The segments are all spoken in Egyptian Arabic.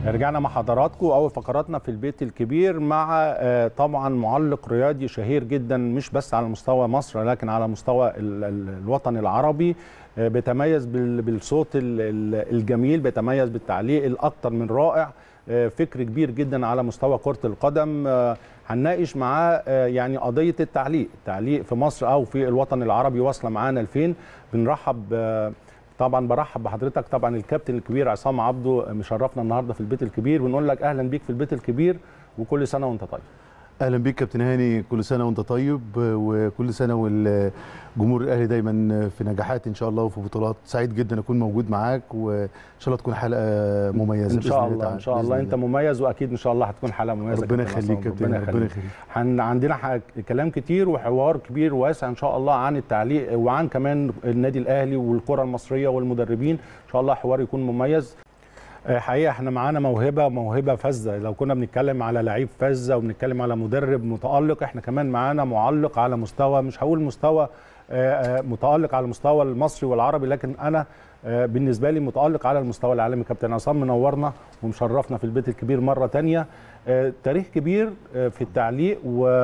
رجعنا مع حضراتكم اول فقراتنا في البيت الكبير مع طبعا معلق رياضي شهير جدا مش بس على مستوى مصر لكن على مستوى الوطن العربي بيتميز بالصوت الجميل بيتميز بالتعليق الاكثر من رائع فكر كبير جدا على مستوى كره القدم هنناقش معاه يعني قضيه التعليق التعليق في مصر او في الوطن العربي واصله معانا لفين بنرحب طبعا برحب بحضرتك طبعا الكابتن الكبير عصام عبده مشرفنا النهارده في البيت الكبير بنقول لك اهلا بيك في البيت الكبير وكل سنه وانت طيب اهلا بيك كابتن هاني كل سنه وانت طيب وكل سنه والجمهور الاهلي دايما في نجاحات ان شاء الله وفي بطولات سعيد جدا اكون موجود معاك وان شاء الله تكون حلقه مميزه ان شاء الله ان شاء الله انت مميز واكيد ان شاء الله هتكون حلقه مميزه ربنا يخليك كابتن ربنا يخليك عندنا كلام كتير وحوار كبير واسع ان شاء الله عن التعليق وعن كمان النادي الاهلي والكره المصريه والمدربين ان شاء الله حوار يكون مميز حقيقه احنا معانا موهبه موهبه فذه لو كنا بنتكلم على لعيب فذه وبنتكلم على مدرب متالق احنا كمان معانا معلق على مستوى مش هقول مستوى متالق على المستوى المصري والعربي لكن انا بالنسبه لي متالق على المستوى العالمي كابتن عصام منورنا ومشرفنا في البيت الكبير مره تانية تاريخ كبير في التعليق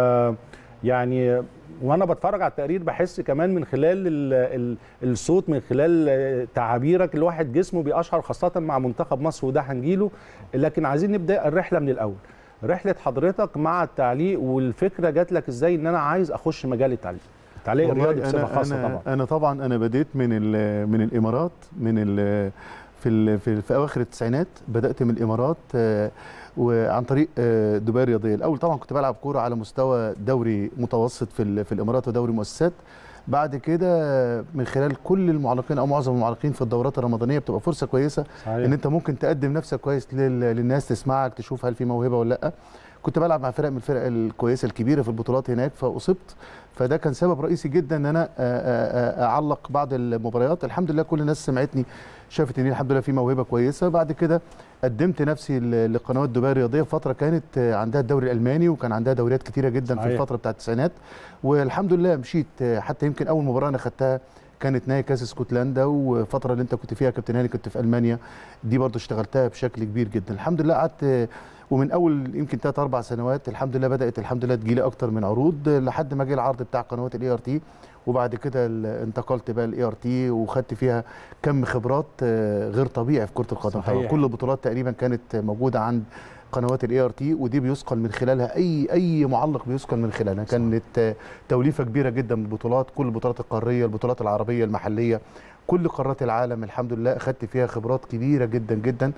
ويعني وانا بتفرج على التقرير بحس كمان من خلال ال ال الصوت من خلال تعابيرك الواحد جسمه بيقشعر خاصه مع منتخب مصر وده هنجيله لكن عايزين نبدا الرحله من الاول رحله حضرتك مع التعليق والفكره جات لك ازاي ان انا عايز اخش مجال التعليق التعليق الرياضي بصفه خاصه أنا طبعا انا طبعا انا بديت من من الامارات من ال في ال في, في اواخر التسعينات بدات من الامارات وعن طريق دبي الرياضيه الاول طبعا كنت بلعب كوره على مستوى دوري متوسط في في الامارات ودوري مؤسسات بعد كده من خلال كل المعلقين او معظم المعلقين في الدورات الرمضانيه بتبقى فرصه كويسه صحيح. ان انت ممكن تقدم نفسك كويس للناس تسمعك تشوف هل في موهبه ولا لا كنت بلعب مع فرق من الفرق الكويسه الكبيره في البطولات هناك فاصبت فده كان سبب رئيسي جدا ان انا اعلق بعض المباريات الحمد لله كل الناس سمعتني شافت ان الحمد لله في موهبه كويسه بعد كده قدمت نفسي لقنوات دبي الرياضيه في فتره كانت عندها الدوري الالماني وكان عندها دوريات كتيره جدا صحيح. في الفتره بتاعت التسعينات والحمد لله مشيت حتى يمكن اول مباراه انا خدتها كانت نهائي كاس اسكتلندا وفتره اللي انت كنت فيها كابتن هاني كنت في المانيا دي برضه اشتغلتها بشكل كبير جدا الحمد لله قعدت ومن اول يمكن ثلاث اربع سنوات الحمد لله بدات الحمد لله تجيلي اكتر من عروض لحد ما جه العرض بتاع قنوات الاي ار تي وبعد كده انتقلت بقى الاي ار تي وخدت فيها كم خبرات غير طبيعي في كره القدم صحيح. كل البطولات تقريبا كانت موجوده عند قنوات الاي ار تي ودي بيثقل من خلالها اي اي معلق بيثقل من خلالها كانت توليفه كبيره جدا من البطولات كل البطولات القاريه البطولات العربيه المحليه كل قارات العالم الحمد لله اخذت فيها خبرات كبيره جدا جدا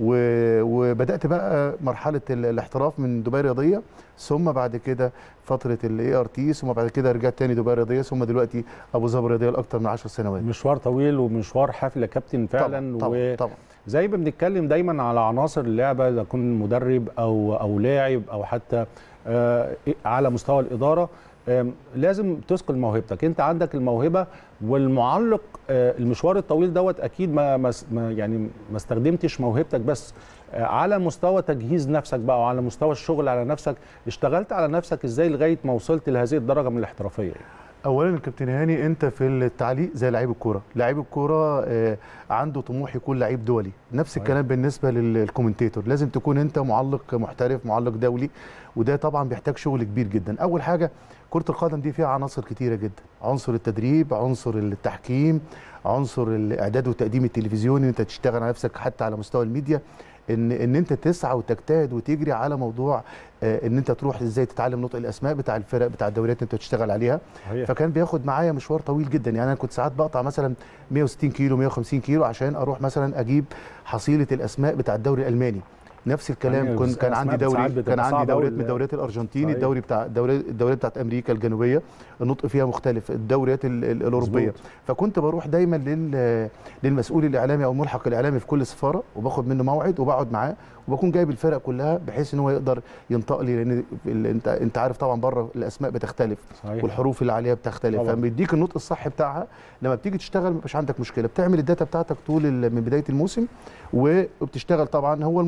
وبدات بقى مرحله الاحتراف من دبي الرياضيه ثم بعد كده فتره الاي ار تي ثم بعد كده رجعت تاني دبي الرياضيه ثم دلوقتي ابو ظبي الرياضيه لاكثر من 10 سنوات مشوار طويل ومشوار حافل يا كابتن فعلا طبعا و... طبعا زي ما بنتكلم دايما على عناصر اللعبه اذا كن مدرب او او لاعب او حتى على مستوى الاداره لازم تثقل موهبتك انت عندك الموهبه والمعلق المشوار الطويل دوت اكيد ما, ما يعني ما استخدمتش موهبتك بس على مستوى تجهيز نفسك بقى وعلى مستوى الشغل على نفسك اشتغلت على نفسك ازاي لغايه ما وصلت لهذه الدرجه من الاحترافيه اولا كابتن هاني انت في التعليق زي لعيب الكوره لعيب الكوره عنده طموح يكون لعيب دولي نفس الكلام بالنسبه للكومنتيتور لازم تكون انت معلق محترف معلق دولي وده طبعا بيحتاج شغل كبير جدا اول حاجه كره القدم دي فيها عناصر كتيره جدا عنصر التدريب عنصر التحكيم عنصر الاعداد والتقديم التلفزيوني انت تشتغل على نفسك حتى على مستوى الميديا ان ان انت تسعى وتجتهد وتجري على موضوع آه ان انت تروح ازاي تتعلم نطق الاسماء بتاع الفرق بتاع الدوريات انت بتشتغل عليها هي. فكان بياخد معايا مشوار طويل جدا يعني انا كنت ساعات بقطع مثلا 160 كيلو 150 كيلو عشان اروح مثلا اجيب حصيله الاسماء بتاع الدوري الالماني نفس الكلام يعني كنت كان عندي دوري كان عندي دوريات من دوريات الارجنتين الدوري بتاع الدوري الدوريات بتاعت امريكا الجنوبيه النطق فيها مختلف الدوريات الاوروبيه مزبوط. فكنت بروح دايما لل للمسؤول الاعلامي او الملحق الاعلامي في كل سفاره وباخد منه موعد وبقعد معاه وبكون جايب الفرق كلها بحيث ان هو يقدر ينطق لي لان انت انت عارف طبعا بره الاسماء بتختلف صحيح. والحروف اللي عليها بتختلف فبيديك النطق الصح بتاعها لما بتيجي تشتغل ما عندك مشكله بتعمل الداتا بتاعتك طول من بدايه الموسم وبتشتغل طبعا هو المعلق برضه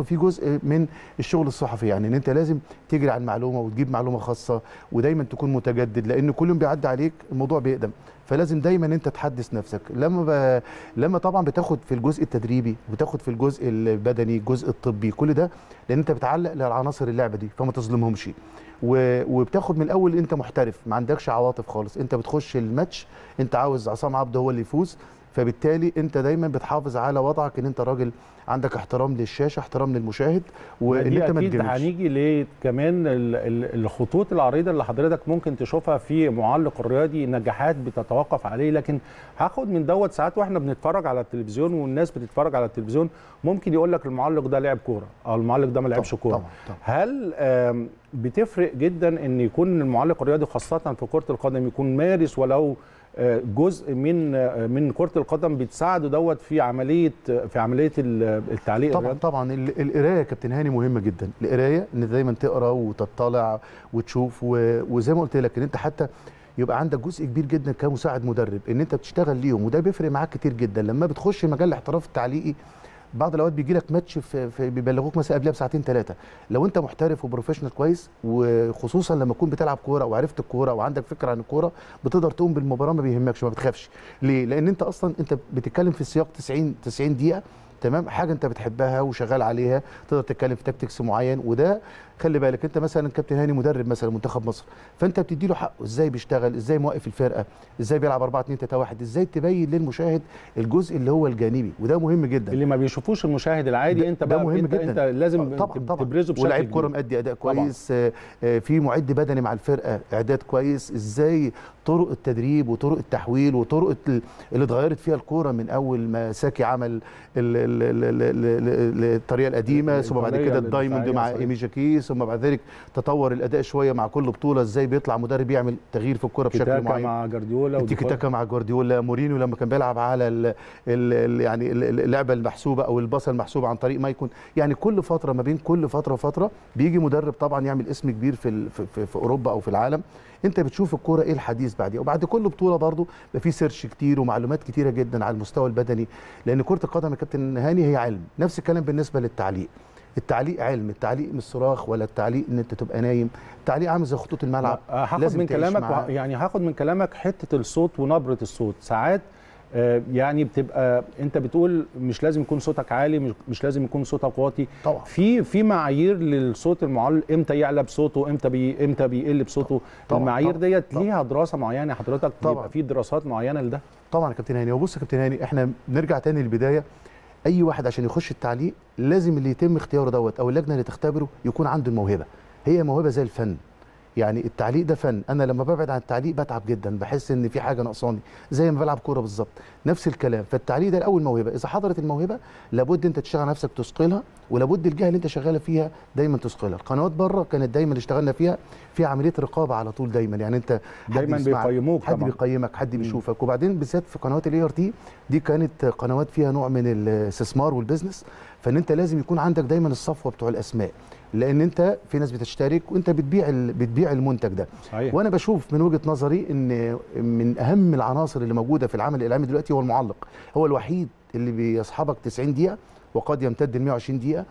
برضه في جزء من الشغل الصحفي يعني ان انت لازم تجري على المعلومه وتجيب معلومه خاصه ودايما تكون متجدد لان كل يوم بيعدي عليك الموضوع بيقدم فلازم دايما انت تحدث نفسك لما ب... لما طبعا بتاخد في الجزء التدريبي وبتاخد في الجزء البدني الجزء الطبي كل ده لان انت بتعلق لعناصر اللعبه دي فما تظلمهمش و... وبتاخد من الاول انت محترف ما عندكش عواطف خالص انت بتخش الماتش انت عاوز عصام عبده هو اللي يفوز فبالتالي انت دايما بتحافظ على وضعك ان انت راجل عندك احترام للشاشه احترام للمشاهد وان دي انت ما اكيد تجاملش هنيجي ليه كمان ال- ال- الخطوط العريضه اللي حضرتك ممكن تشوفها في معلق الرياضي نجاحات بتتوقف عليه لكن هاخد من دوت ساعات واحنا بنتفرج على التلفزيون والناس بتتفرج على التلفزيون ممكن يقول لك المعلق ده لعب كوره او المعلق ده ما لعبش طبعاً، كوره طبعاً، طبعاً. هل آم، بتفرق جدا ان يكون المعلق الرياضي خاصه في كره القدم يكون مارس ولو آه، جزء من آه، من كره القدم بتساعده دوت في عمليه في عمليه ال- التعليق طبعا الرياضي طبعا ال- القرايه يا كابتن هاني مهمه جدا القرايه ان دايما تقرا وتطلع وتشوف و- وزي ما قلت لك ان انت حتى يبقى عندك جزء كبير جدا كمساعد مدرب ان انت بتشتغل ليهم وده بيفرق معاك كتير جدا لما بتخش مجال الاحتراف التعليقي بعض الاوقات بيجي لك ماتش في, في بيبلغوك مثلا قبلها بساعتين ثلاثه لو انت محترف وبروفيشنال كويس وخصوصا لما تكون بتلعب كوره وعرفت الكوره وعندك فكره عن الكوره بتقدر تقوم بالمباراه ما بيهمكش ما بتخافش ليه لان انت اصلا انت بتتكلم في سياق 90 90 دقيقه تمام حاجه انت بتحبها وشغال عليها تقدر تتكلم في تاكتكس معين وده خلي بالك انت مثلا كابتن هاني مدرب مثلا منتخب مصر فانت بتدي له حقه ازاي بيشتغل ازاي موقف الفرقه ازاي بيلعب 4 2 3 1 ازاي تبين للمشاهد الجزء اللي هو الجانبي وده مهم جدا اللي ما بيشوفوش المشاهد العادي ده- انت ده بقى مهم انت, جدا. انت لازم طبعا طبعا تبرزه بشكل ولاعيب كوره كبير. مأدي اداء طبعاً. كويس آه، آه، في معد بدني مع الفرقه اعداد كويس ازاي طرق التدريب وطرق التحويل وطرق ال- اللي اتغيرت فيها الكوره من اول ما ساكي عمل ال- ال- ال- ال- ال- الطريقه القديمه ثم بعد الإيطالية كده الدايموند الدفاعية مع صحيح. ايمي جاكي ثم بعد ذلك تطور الاداء شويه مع كل بطوله ازاي بيطلع مدرب يعمل تغيير في الكوره بشكل كيتاكا معين مع جارديولا التيكي وديكور. تاكا مع جوارديولا مورينيو لما كان بيلعب على ال ال ال يعني ال- ال- اللعبه المحسوبه او الباصه المحسوبه عن طريق مايكون يعني كل فتره ما بين كل فتره وفتره بيجي مدرب طبعا يعمل اسم كبير في ال- في, في, في اوروبا او في العالم انت بتشوف الكوره ايه الحديث بعديها وبعد كل بطوله برضو بيبقى في سيرش كتير ومعلومات كتيره جدا على المستوى البدني لان كره القدم يا كابتن هاني هي علم نفس الكلام بالنسبه للتعليق التعليق علم التعليق مش صراخ ولا التعليق ان انت تبقى نايم التعليق عامل زي خطوط الملعب آه، هاخد لازم من تعيش كلامك معاه. وه- يعني هاخد من كلامك حته الصوت ونبره الصوت ساعات آه، يعني بتبقى انت بتقول مش لازم يكون صوتك عالي مش- مش لازم يكون صوتك واطي طبعا في في معايير للصوت المعلق امتى يعلى بصوته امتى بي امتى بيقل بصوته طبعاً، المعايير طبعاً، ديت طبعاً. ليها دراسه معينه حضرتك طبعاً. بيبقى في دراسات معينه لده طبعا يا كابتن هاني وبص يا كابتن هاني احنا نرجع تاني للبدايه اي واحد عشان يخش التعليق لازم اللي يتم اختياره دوت او اللجنه اللي تختبره يكون عنده الموهبه هي موهبه زي الفن يعني التعليق ده فن انا لما ببعد عن التعليق بتعب جدا بحس ان في حاجه ناقصاني زي ما بلعب كوره بالظبط نفس الكلام فالتعليق ده الاول موهبه اذا حضرت الموهبه لابد انت تشتغل على نفسك تثقلها ولابد الجهه اللي انت شغاله فيها دايما تثقلها القنوات بره كانت دايما اللي اشتغلنا فيها فيها عمليه رقابه على طول دايما يعني انت حد دايماً بيسمعك، بيقيموك حد طبعاً. بيقيمك حد بيشوفك وبعدين بالذات في قنوات الاي ار تي دي كانت قنوات فيها نوع من الاستثمار والبزنس فان انت لازم يكون عندك دايما الصفوه بتوع الاسماء لان انت في ناس بتشترك وانت بتبيع ال- بتبيع المنتج ده صحيح وانا بشوف من وجهه نظري ان من اهم العناصر اللي موجوده في العمل الاعلامي دلوقتي هو المعلق هو الوحيد اللي بيصحبك 90 دقيقه وقد يمتد ل 120 دقيقه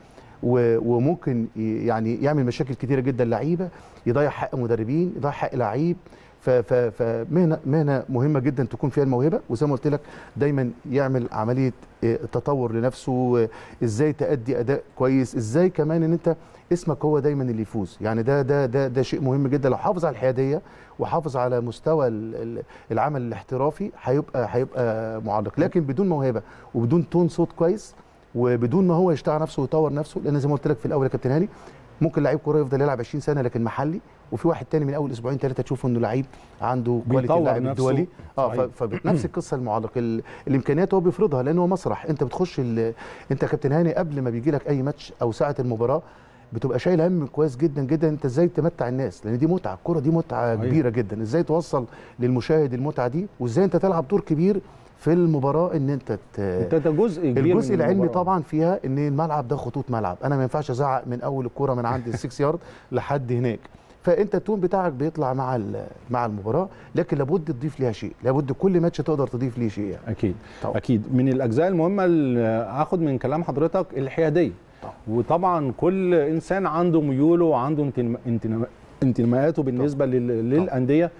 و- وممكن ي- يعني يعمل مشاكل كتيره جدا لعيبه يضيع حق مدربين يضيع حق لعيب ف- ف- فمهنه مهنه مهمه جدا تكون فيها الموهبه وزي ما قلت لك دايما يعمل عمليه آه، تطور لنفسه آه، ازاي تأدي اداء كويس ازاي كمان ان انت اسمك هو دايما اللي يفوز يعني ده ده ده ده شيء مهم جدا لو حافظ على الحياديه وحافظ على مستوى ال- ال- العمل الاحترافي هيبقى هيبقى معلق لكن بدون موهبه وبدون تون صوت كويس وبدون ما هو يشتغل نفسه ويطور نفسه لان زي ما قلت لك في الاول يا كابتن هاني ممكن لعيب كوره يفضل يلعب 20 سنه لكن محلي وفي واحد تاني من اول اسبوعين ثلاثه تشوفه انه لعيب عنده كواليتي بيطور اللاعب نفسه. الدولي اه صحيح. ف- فنفس القصه المعلق ال- الامكانيات هو بيفرضها لان هو مسرح انت بتخش ال- انت يا كابتن هاني قبل ما بيجي لك اي ماتش او ساعه المباراه بتبقى شايل هم كويس جدا جدا انت ازاي تمتع الناس لان دي متعه الكوره دي متعه صحيح. كبيره جدا ازاي توصل للمشاهد المتعه دي وازاي انت تلعب دور كبير في المباراه ان انت ت... انت ده جزء كبير الجزء من العلمي المباراة. طبعا فيها ان الملعب ده خطوط ملعب انا ما ينفعش ازعق من اول الكوره من عند السكس يارد لحد هناك فانت التون بتاعك بيطلع مع ال- مع المباراه لكن لابد تضيف ليها شيء لابد كل ماتش تقدر تضيف ليه شيء يعني. اكيد طبعا. اكيد من الاجزاء المهمه اللي هاخد من كلام حضرتك الحياديه وطبعا كل انسان عنده ميوله وعنده انتم- انتم- انتماءاته بالنسبه لل- للانديه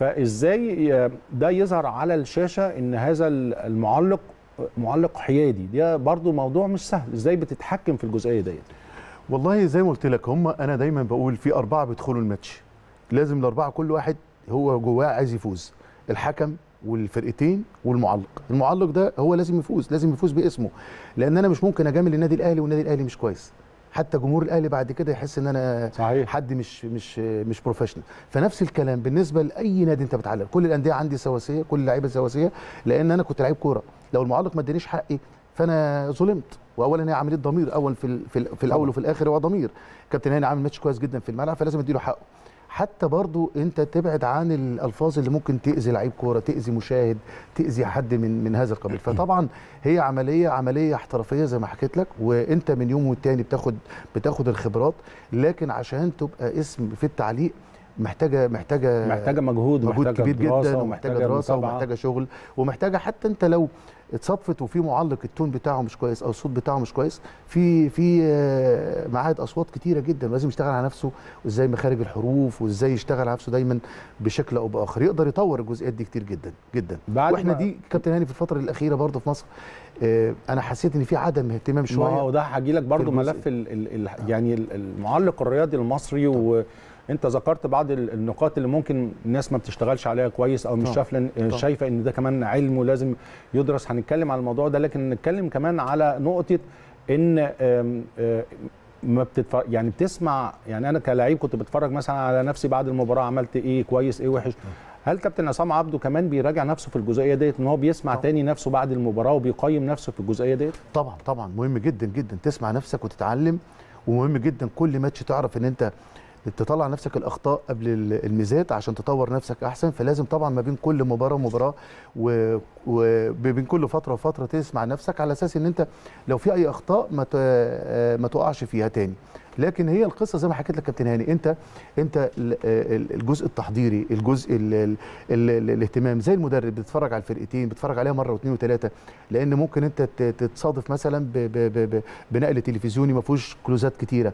فازاي ي- ده يظهر على الشاشه ان هذا ال- المعلق معلق حيادي ده برضو موضوع مش سهل ازاي بتتحكم في الجزئيه ديت والله زي ما قلت لك هم انا دايما بقول في اربعه بيدخلوا الماتش لازم الاربعه كل واحد هو جواه عايز يفوز الحكم والفرقتين والمعلق المعلق ده هو لازم يفوز لازم يفوز باسمه لان انا مش ممكن اجامل النادي الاهلي والنادي الاهلي مش كويس حتى جمهور الاهلي بعد كده يحس ان انا صحيح حد مش مش مش بروفيشنال فنفس الكلام بالنسبه لاي نادي انت بتعلق كل الانديه عندي سواسيه كل اللعيبه سواسيه لان انا كنت لعيب كوره لو المعلق ما ادانيش حقي فانا ظلمت واولا هي عمليه ضمير اول في ال- في, ال- في الاول وفي الاخر هو ضمير كابتن هاني عامل ماتش كويس جدا في الملعب فلازم اديله حقه حتى برضو انت تبعد عن الالفاظ اللي ممكن تاذي لعيب كوره تاذي مشاهد تاذي حد من من هذا القبيل فطبعا هي عمليه عمليه احترافيه زي ما حكيت لك وانت من يوم والتاني بتاخد بتاخد الخبرات لكن عشان تبقى اسم في التعليق محتاجه محتاجه محتاجه مجهود مجهود ومحتاجه كبير دراسة جدا ومحتاجه دراسه متابعة. ومحتاجه شغل ومحتاجه حتى انت لو اتصادفت وفي معلق التون بتاعه مش كويس او الصوت بتاعه مش كويس في في آه، معاهد اصوات كتيره جدا لازم يشتغل على نفسه وازاي مخارج الحروف وازاي يشتغل على نفسه دايما بشكل او باخر يقدر يطور الجزئيات دي كتير جدا جدا بعد واحنا ما- دي كابتن هاني في الفتره الاخيره برضه في مصر آه، انا حسيت ان في عدم اهتمام ما شويه هو ده هجي لك برضو الجزء. ملف ال ال ال يعني ال- المعلق الرياضي المصري وانت ذكرت بعض ال- النقاط اللي ممكن الناس ما بتشتغلش عليها كويس او مش طبعا. شايفه طبعا. شايفه ان ده كمان علم ولازم يدرس هنتكلم على الموضوع ده لكن نتكلم كمان على نقطه ان آم، آه، ما بتتفرج يعني بتسمع يعني انا كلاعب كنت بتفرج مثلا على نفسي بعد المباراه عملت ايه كويس ايه وحش هل كابتن عصام عبده كمان بيراجع نفسه في الجزئيه ديت ان هو بيسمع طبعا. تاني نفسه بعد المباراه وبيقيم نفسه في الجزئيه ديت طبعا طبعا مهم جدا جدا تسمع نفسك وتتعلم ومهم جدا كل ماتش تعرف ان انت تطلع نفسك الاخطاء قبل ال- الميزات عشان تطور نفسك احسن فلازم طبعا ما بين كل مباراه ومباراه و- وبين كل فتره وفتره تسمع نفسك على اساس ان انت لو في اي اخطاء ما ت- آه، ما تقعش فيها تاني لكن هي القصه زي ما حكيت لك كابتن هاني انت انت ال- ال- الجزء التحضيري الجزء ال ال ال الاهتمام زي المدرب بتتفرج على الفرقتين بتتفرج عليها مره واثنين وثلاثه لان ممكن انت ت- تتصادف مثلا ب- ب- ب- ب- بنقل تلفزيوني ما فيهوش كلوزات كتيره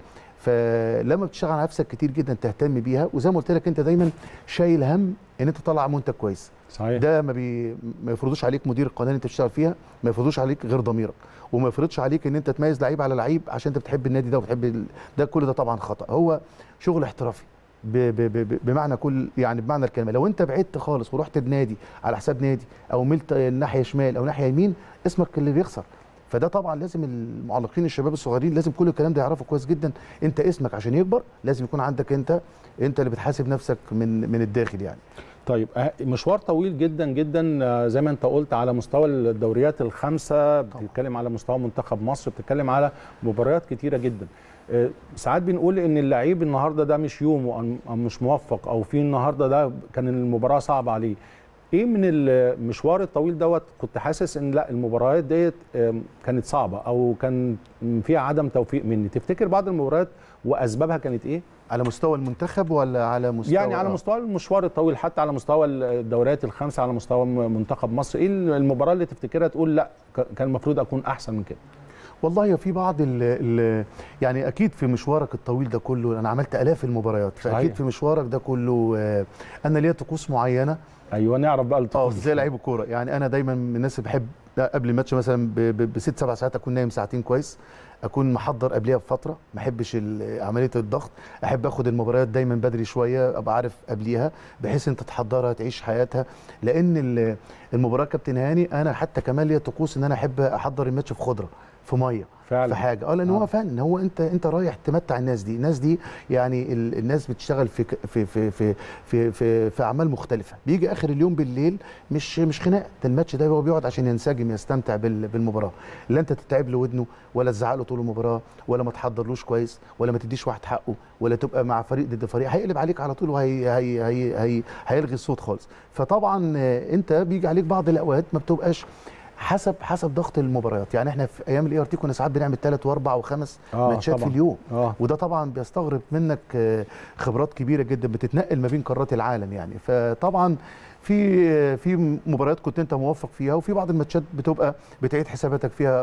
فلما بتشتغل على نفسك كتير جدا تهتم بيها وزي ما قلت لك انت دايما شايل هم ان انت تطلع منتج كويس صحيح ده ما بي ما يفرضوش عليك مدير القناه اللي انت بتشتغل فيها ما يفرضوش عليك غير ضميرك وما يفرضش عليك ان انت تميز لعيب على لعيب عشان انت بتحب النادي ده وبتحب ال... ده كل ده طبعا خطا هو شغل احترافي ب... ب... ب... بمعنى كل يعني بمعنى الكلمه لو انت بعدت خالص ورحت بنادي على حساب نادي او ملت ناحيه شمال او ناحيه يمين اسمك اللي بيخسر فده طبعا لازم المعلقين الشباب الصغيرين لازم كل الكلام ده يعرفوا كويس جدا انت اسمك عشان يكبر لازم يكون عندك انت انت اللي بتحاسب نفسك من من الداخل يعني طيب أه، مشوار طويل جدا جدا آه، زي ما انت قلت على مستوى الدوريات الخمسه بتتكلم على مستوى منتخب مصر بتتكلم على مباريات كتيره جدا آه، ساعات بنقول ان اللعيب النهارده ده مش يومه أو- او مش موفق او في النهارده ده كان المباراه صعبه عليه ايه من المشوار الطويل دوت كنت حاسس ان لا المباريات ديت آم، كانت صعبه او كان فيها عدم توفيق مني تفتكر بعض المباريات واسبابها كانت ايه على مستوى المنتخب ولا على مستوى يعني على آه. مستوى المشوار الطويل حتى على مستوى الدوريات الخمسه على مستوى منتخب مصر ايه المباراه اللي تفتكرها تقول لا ك- كان المفروض اكون احسن من كده والله في بعض ال ال يعني اكيد في مشوارك الطويل ده كله انا عملت الاف المباريات فاكيد صحيح. في مشوارك ده كله آه، انا ليا طقوس معينه ايوه نعرف بقى اه الطقوس. زي لعيب الكوره يعني انا دايما من الناس اللي بحب قبل الماتش مثلا ب- ب- بست سبع ساعات اكون نايم ساعتين كويس اكون محضر قبلها بفتره ما احبش ال- عمليه الضغط احب اخد المباريات دايما بدري شويه ابقى عارف قبليها بحيث انت تحضرها تعيش حياتها لان ال- المباراه كابتن هاني انا حتى كمان ليا طقوس ان انا احب احضر الماتش في خضره في ميه فعلا في حاجه اه لان آه. هو فن هو انت انت رايح تمتع الناس دي الناس دي يعني ال- الناس بتشتغل في ك- في في في في في, في اعمال مختلفه بيجي اخر اليوم بالليل مش مش خناق ده الماتش ده هو بيقعد عشان ينسجم يستمتع بال- بالمباراه لا انت تتعب له ودنه ولا تزعق له طول المباراه ولا ما تحضرلوش كويس ولا ما تديش واحد حقه ولا تبقى مع فريق ضد فريق هيقلب عليك على طول وهي هي هي هي هيلغي الصوت خالص فطبعا آه، انت بيجي عليك بعض الاوقات ما بتبقاش حسب حسب ضغط المباريات يعني احنا في ايام الاي ار تي كنا ساعات بنعمل ثلاث واربع وخمس آه، ماتشات في طبعاً. اليوم اه وده طبعا بيستغرب منك آه، خبرات كبيره جدا بتتنقل ما بين قارات العالم يعني فطبعا في في مباريات كنت انت موفق فيها وفي بعض الماتشات بتبقى بتعيد حساباتك فيها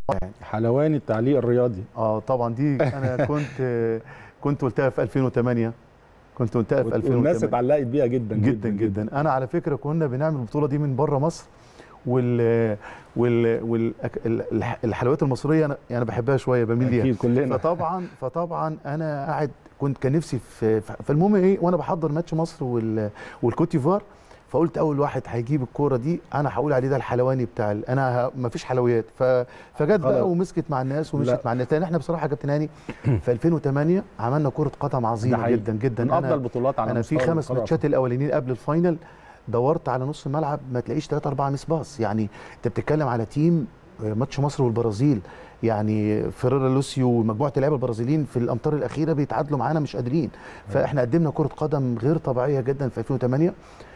يعني حلوان التعليق الرياضي اه طبعا دي انا كنت كنت قلتها في 2008 كنت قلتها في 2008 والناس اتعلقت بيها جدا جدا جدا انا على فكره كنا بنعمل البطوله دي من بره مصر وال وال والحلويات المصريه انا يعني بحبها شويه بميل ليها اكيد كلنا فطبعا فطبعا انا قاعد كنت كان نفسي في فالمهم ايه وانا بحضر ماتش مصر وال والكوت ديفوار فقلت اول واحد هيجيب الكوره دي انا هقول عليه ده الحلواني بتاع ال- انا ما فيش حلويات ف... فجت خلاص. بقى ومسكت مع الناس لا. ومشيت مع الناس لان احنا بصراحه يا كابتن هاني في 2008 عملنا كره قدم ده عظيمه حقيقي. جدا جدا من افضل البطولات على انا في مستوى خمس القارة. ماتشات الاولانيين قبل الفاينل دورت على نص الملعب ما تلاقيش 3 4 ميس باص يعني انت بتتكلم على تيم آه، ماتش مصر والبرازيل يعني فيريرا لوسيو ومجموعه اللعيبه البرازيليين في الامتار الاخيره بيتعادلوا معانا مش قادرين فاحنا قدمنا كره قدم غير طبيعيه جدا في 2008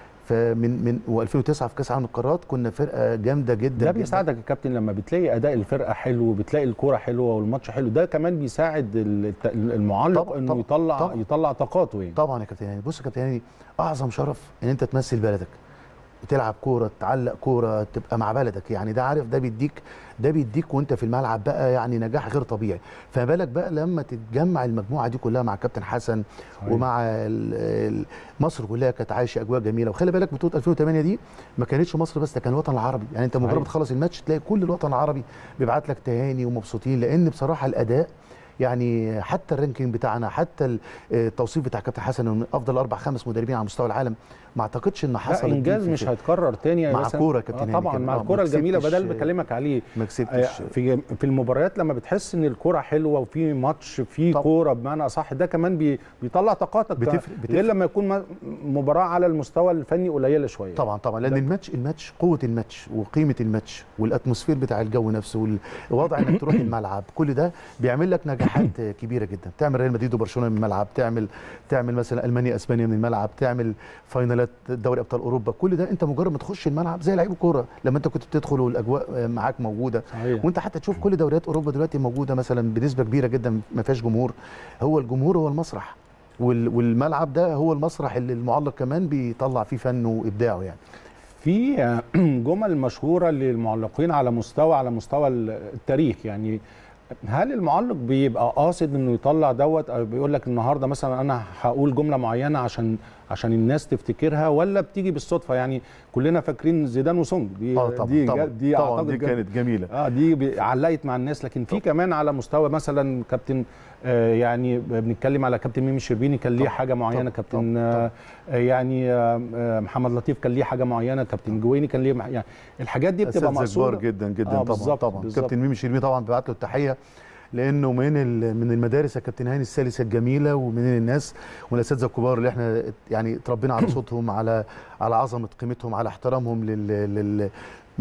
فمن من و2009 في كاس العالم للقارات كنا فرقه جامده جدا ده جداً. بيساعدك يا كابتن لما بتلاقي اداء الفرقه حلو بتلاقي الكوره حلوه والماتش حلو ده كمان بيساعد الت- المعلق طبعاً، انه طبعاً، يطلع طبعاً. يطلع طاقاته يعني طبعا يا كابتن هاني بص يا كابتن هاني اعظم شرف ان انت تمثل بلدك وتلعب كوره تعلق كوره تبقى مع بلدك يعني ده عارف ده بيديك ده بيديك وانت في الملعب بقى يعني نجاح غير طبيعي فما بالك بقى لما تتجمع المجموعه دي كلها مع كابتن حسن صحيح. ومع ال- ال- مصر كلها كانت عايشه اجواء جميله وخلي بالك بطوله 2008 دي ما كانتش مصر بس ده كان الوطن العربي يعني انت مجرد صحيح. ما تخلص الماتش تلاقي كل الوطن العربي بيبعت لك تهاني ومبسوطين لان بصراحه الاداء يعني حتى الرانكينج بتاعنا حتى ال- التوصيف بتاع كابتن حسن من افضل اربع خمس مدربين على مستوى العالم ما اعتقدش ان لا حصل دي انجاز في- مش هيتكرر تاني يا مع باسم. كورة يا كابتن آه هاني طبعا كده. مع آه، الكوره ما الجميله كسبتش- بدل اللي بكلمك عليه ما آه، كسبتش في في المباريات لما بتحس ان الكوره حلوه وفي ماتش فيه طبعا. كوره بمعنى صح ده كمان بي بيطلع طاقاتك بتفرق- غير بتفرق. لما يكون م- مباراه على المستوى الفني قليله شويه طبعا طبعا لان ده- الماتش الماتش قوه الماتش وقيمه الماتش والاتموسفير بتاع الجو نفسه والوضع انك تروح الملعب كل ده بيعمل لك نجاحات كبيره جدا تعمل ريال مدريد وبرشلونه من الملعب تعمل تعمل مثلا المانيا اسبانيا من الملعب تعمل فاينالات دوري ابطال اوروبا كل ده انت مجرد ما تخش الملعب زي لعيب الكوره لما انت كنت بتدخل والاجواء معاك موجوده صحيح وانت حتى تشوف كل دوريات اوروبا دلوقتي موجوده مثلا بنسبه كبيره جدا ما فيهاش جمهور هو الجمهور هو المسرح وال- والملعب ده هو المسرح اللي المعلق كمان بيطلع فيه فنه وابداعه يعني في آه، جمل مشهوره للمعلقين على مستوى على مستوى التاريخ يعني هل المعلق بيبقى قاصد انه يطلع دوت او بيقول لك النهارده مثلا انا هقول جمله معينه عشان عشان الناس تفتكرها ولا بتيجي بالصدفه يعني كلنا فاكرين زيدان وسونج دي اه طبعا دي طبعا دي طبعا اعتقد دي جد- كانت جميله اه دي بي- علقت مع الناس لكن في كمان على مستوى مثلا كابتن آه يعني بنتكلم على كابتن ميمي الشربيني كان ليه طبعا، حاجه معينه طبعا، كابتن طبعا، آه آه، يعني آه آه، محمد لطيف كان ليه حاجه معينه كابتن جويني كان ليه مع- يعني الحاجات دي بتبقى أساتذة كبار مقصوده جدا جدا آه، طبعا بالظبط، طبعا بالظبط. كابتن ميمي شربيني طبعا ببعت له التحيه لانه من ال- من المدارس يا كابتن هاني السلسه الجميله ومن الناس والاساتذه الكبار اللي احنا يعني اتربينا على صوتهم على على عظمه قيمتهم على احترامهم لل, لل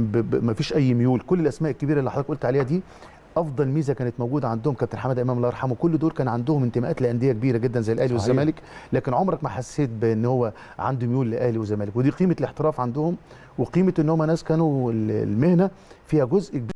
ما فيش اي ميول كل الاسماء الكبيره اللي حضرتك قلت عليها دي افضل ميزه كانت موجوده عندهم كابتن حماده امام الله يرحمه كل دول كان عندهم انتماءات لانديه كبيره جدا زي الاهلي صحيح. والزمالك لكن عمرك ما حسيت بان هو عنده ميول لاهلي وزمالك ودي قيمه الاحتراف عندهم وقيمه ان هم ناس كانوا ال- المهنه فيها جزء كبير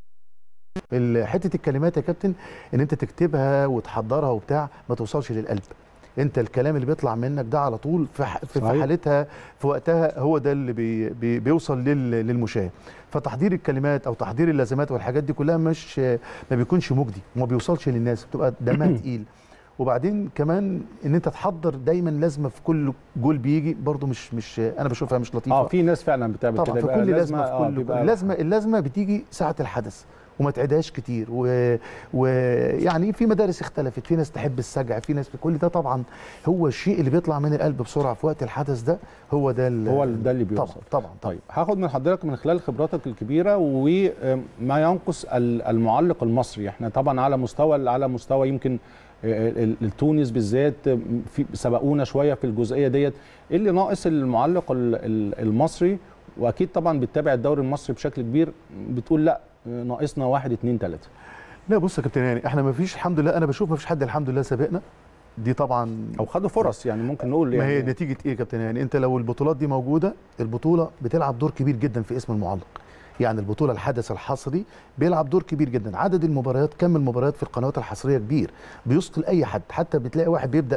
ال- حته الكلمات يا كابتن ان انت تكتبها وتحضرها وبتاع ما توصلش للقلب انت الكلام اللي بيطلع منك ده على طول في ح- في صحيح. حالتها في وقتها هو ده اللي بي بي بيوصل لل للمشاهد فتحضير الكلمات او تحضير اللازمات والحاجات دي كلها مش ما بيكونش مجدي وما بيوصلش للناس بتبقى دمها تقيل وبعدين كمان ان انت تحضر دايما لازمه في كل جول بيجي برضو مش مش انا بشوفها مش لطيفه اه في ناس فعلا بتعمل طبعا كده في يبقى كل لازمه في آه، كل بيبقى اللازمه اللازمه بتيجي ساعه الحدث وما تعيدهاش كتير ويعني و... يعني في مدارس اختلفت في ناس تحب السجع في ناس كل ده طبعا هو الشيء اللي بيطلع من القلب بسرعه في وقت الحدث ده هو ده ال... هو ده اللي بيوصل طبعا طبعا طبعا طيب هاخد من حضرتك من خلال خبراتك الكبيره وما ينقص ال- المعلق المصري احنا طبعا على مستوى على مستوى يمكن ال- ال- التونس بالذات في سبقونا شويه في الجزئيه ديت ايه اللي ناقص المعلق ال- ال- المصري واكيد طبعا بتتابع الدوري المصري بشكل كبير بتقول لا ناقصنا واحد اتنين تلاته لا بص يا كابتن يعني احنا ما فيش الحمد لله انا بشوف ما فيش حد الحمد لله سابقنا دي طبعا او خدوا فرص يعني ممكن نقول ما هي يعني نتيجه ايه يا كابتن يعني انت لو البطولات دي موجوده البطوله بتلعب دور كبير جدا في اسم المعلق يعني البطوله الحدث الحصري بيلعب دور كبير جدا عدد المباريات كم المباريات في القنوات الحصريه كبير بيثقل اي حد حتى بتلاقي واحد بيبدا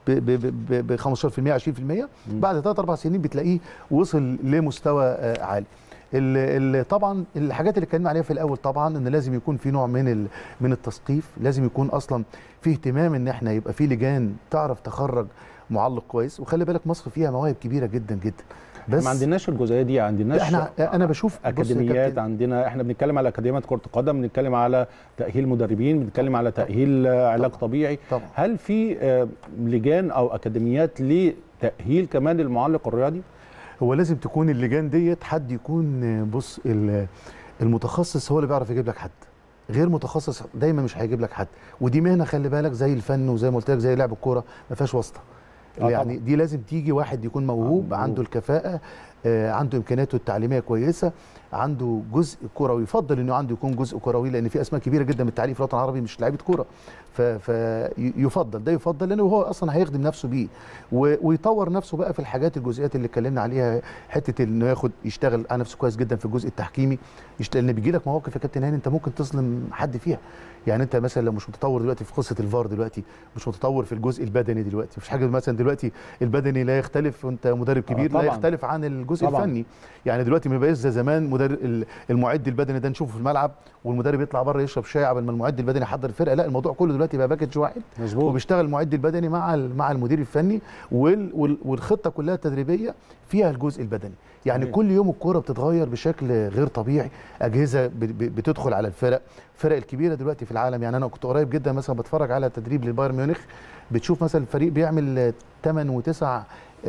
ب 15% 20% بعد 3 4 سنين بتلاقيه وصل لمستوى آه، عالي ال- ال- طبعا الحاجات اللي اتكلمنا عليها في الاول طبعا ان لازم يكون في نوع من ال- من التثقيف لازم يكون اصلا في اهتمام ان احنا يبقى في لجان تعرف تخرج معلق كويس وخلي بالك مصر فيها مواهب كبيره جدا جدا بس ما عندناش الجزئيه دي عندناش احنا انا بشوف بص يا اكاديميات كابتن، عندنا احنا بنتكلم على اكاديميات كره قدم بنتكلم على تاهيل مدربين بنتكلم على تاهيل آه، علاج طبيعي طبعا هل في آه، لجان او اكاديميات لتاهيل كمان المعلق الرياضي هو لازم تكون اللجان ديت حد يكون آه، بص ال- المتخصص هو اللي بيعرف يجيب لك حد غير متخصص دايما مش هيجيب لك حد ودي مهنه خلي بالك زي الفن وزي ما قلت لك زي لعب الكوره ما فيهاش واسطه آه يعني طبعاً. دي لازم تيجي واحد يكون موهوب آه، عنده الكفاءه آه، عنده امكانياته التعليميه كويسه عنده جزء كروي يفضل انه عنده يكون جزء كروي لان في اسماء كبيره جدا من التعليم في الوطن العربي مش لعيبه كوره فيفضل ده يفضل لانه هو اصلا هيخدم نفسه بيه و- ويطور نفسه بقى في الحاجات الجزئيات اللي اتكلمنا عليها حته انه ياخد يشتغل على نفسه كويس جدا في الجزء التحكيمي يشت- لان بيجي لك مواقف يا كابتن هاني انت ممكن تظلم حد فيها يعني انت مثلا لو مش متطور دلوقتي في قصه الفار دلوقتي مش متطور في الجزء البدني دلوقتي مفيش حاجه مثلا دلوقتي البدني لا يختلف وانت مدرب آه، كبير لا طبعاً. يختلف عن الجزء طبعاً. الفني يعني دلوقتي ما بقاش زي زمان مدرب ال- المعد البدني ده نشوفه في الملعب والمدرب يطلع بره يشرب شاي قبل ما المعد البدني يحضر الفرقه لا الموضوع كله دلوقتي بقى باكج واحد مظبوط وبيشتغل المعد البدني مع ال- مع المدير الفني وال وال والخطه كلها التدريبيه فيها الجزء البدني يعني صحيح. كل يوم الكوره بتتغير بشكل غير طبيعي اجهزه ب- ب- بتدخل على الفرق الفرق الكبيره دلوقتي في العالم يعني انا كنت قريب جدا مثلا بتفرج على تدريب للبايرن ميونخ بتشوف مثلا الفريق بيعمل 8 و9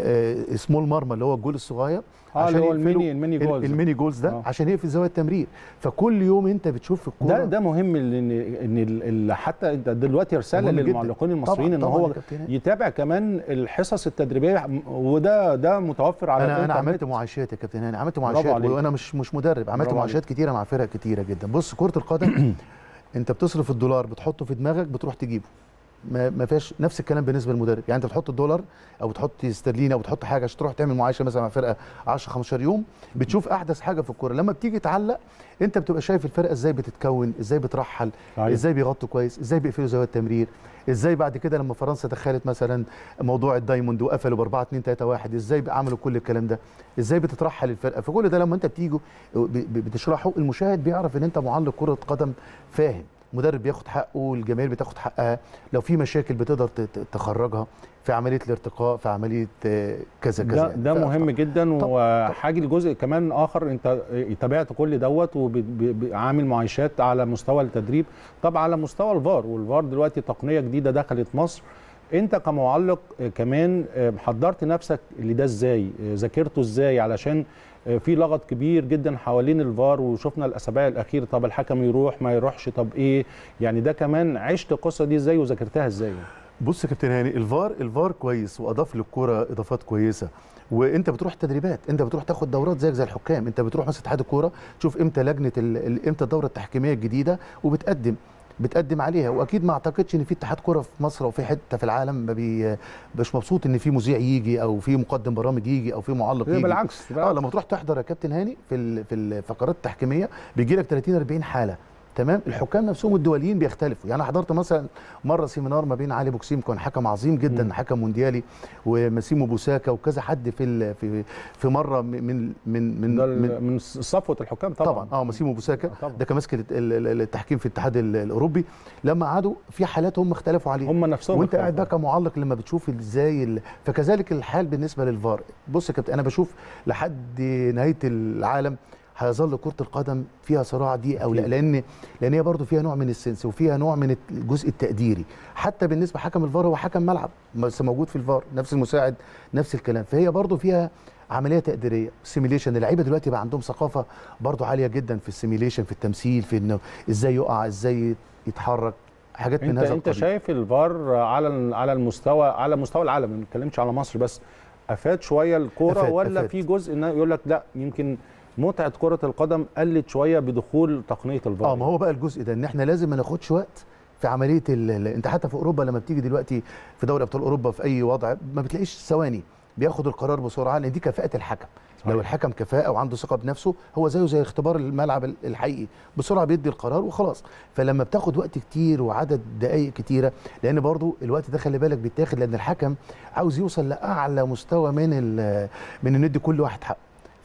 سمول مرمى اللي هو الجول الصغير اه اللي هو يقفلوا الميني الميني ال- جولز الميني جولز ده آه. عشان يقفل زاويه التمرير فكل يوم انت بتشوف في الكوره ده ده مهم لان ان ال- ال- حتى انت دلوقتي رساله مهم جداً. للمعلقين المصريين طبعاً- ان طبعاً هو يا كابتن هاني. يتابع كمان الحصص التدريبيه وده ده متوفر على انا انا الإنترنت. عملت معايشات يا كابتن هاني عملت برافو معايشات عليك. وانا مش مش مدرب عملت برافو معايشات كتيره مع فرق كتيره جدا بص كره القدم انت بتصرف الدولار بتحطه في دماغك بتروح تجيبه ما ما فيهاش نفس الكلام بالنسبه للمدرب يعني انت بتحط الدولار او بتحط استرليني او بتحط حاجه عشان تروح تعمل معايشه مثلا مع فرقه 10 15 يوم بتشوف احدث حاجه في الكوره لما بتيجي تعلق انت بتبقى شايف الفرقه ازاي بتتكون ازاي بترحل صحيح. ازاي بيغطوا كويس ازاي بيقفلوا زوايا التمرير ازاي بعد كده لما فرنسا دخلت مثلا موضوع الدايموند وقفلوا ب 4 2 3 1 ازاي عملوا كل الكلام ده ازاي بتترحل الفرقه فكل ده لما انت بتيجوا ب- ب- بتشرحه المشاهد بيعرف ان انت معلق كره قدم فاهم مدرب بياخد حقه الجماهير بتاخد حقها لو في مشاكل بتقدر ت- ت- تخرجها في عمليه الارتقاء في عمليه آه، كذا كذا ده يعني. ده ف- مهم جدا طب- وحاجه الجزء كمان اخر انت تابعت كل دوت وعامل معايشات على مستوى التدريب طب على مستوى الفار والفار دلوقتي تقنيه جديده دخلت مصر انت كمعلق آه، كمان آه، حضرت نفسك لده ازاي آه، ذاكرته ازاي علشان آه، في لغط كبير جدا حوالين الفار وشفنا الاسابيع الاخيره طب الحكم يروح ما يروحش طب ايه يعني ده كمان عشت القصه دي ازاي وذاكرتها ازاي بص يا كابتن هاني الفار الفار كويس واضاف للكوره اضافات كويسه وانت بتروح تدريبات انت بتروح تاخد دورات زيك زي الحكام انت بتروح مثلا اتحاد الكوره تشوف امتى لجنه ال- ال- امتى الدوره التحكيميه الجديده وبتقدم بتقدم عليها واكيد ما اعتقدش ان في اتحاد كوره في مصر او في حته في العالم ما بي مش مبسوط ان في مذيع يجي او في مقدم برامج يجي او في معلق يجي بالعكس اه لما تروح تحضر يا كابتن هاني في ال- في الفقرات التحكيميه بيجي لك 30 40 حاله تمام الحكام نفسهم الدوليين بيختلفوا يعني أنا حضرت مثلا مره سيمينار ما بين علي بوكسيم كان حكم عظيم جدا مم. حكم مونديالي وماسيمو بوساكا وكذا حد في ال- في في مره من من من ده من, ال- من صفوه الحكام طبعا طبعا اه ماسيمو بوساكا آه، طبعا. ده كان ماسك ال- ال- التحكيم في الاتحاد ال- الاوروبي لما قعدوا في حالات هم اختلفوا عليها هم نفسهم وانت قاعد اختلفوا. بقى كمعلق لما بتشوف ازاي ال... فكذلك الحال بالنسبه للفار بص يا كابتن انا بشوف لحد نهايه العالم هيظل كره القدم فيها صراع دي او لا أكيد. لان لان هي برضه فيها نوع من السنس وفيها نوع من الجزء التقديري حتى بالنسبه حكم الفار هو حكم ملعب بس موجود في الفار نفس المساعد نفس الكلام فهي برضه فيها عمليه تقديريه سيميليشن اللعيبه دلوقتي بقى عندهم ثقافه برضه عاليه جدا في السيميليشن في التمثيل في انه ازاي يقع ازاي يتحرك حاجات من انت هذا انت القبيل شايف الفار على على المستوى على مستوى العالم ما بنتكلمش على مصر بس افاد شويه الكوره أفاد- ولا أفاد. في جزء ان يقول لك لا يمكن متعه كره القدم قلت شويه بدخول تقنيه الفار اه ما هو بقى الجزء ده ان احنا لازم ما ناخدش وقت في عمليه ال... ال- انت حتى في اوروبا لما بتيجي دلوقتي في دوري ابطال اوروبا في اي وضع ما بتلاقيش ثواني بياخد القرار بسرعه لان دي كفاءه الحكم صحيح. لو الحكم كفاءه وعنده ثقه بنفسه هو زيه زي اختبار الملعب ال- الحقيقي بسرعه بيدي القرار وخلاص فلما بتاخد وقت كتير وعدد دقائق كتيره لان برضو الوقت ده خلي بالك بيتاخد لان الحكم عاوز يوصل لاعلى مستوى من ال... من ان ندي كل واحد حقه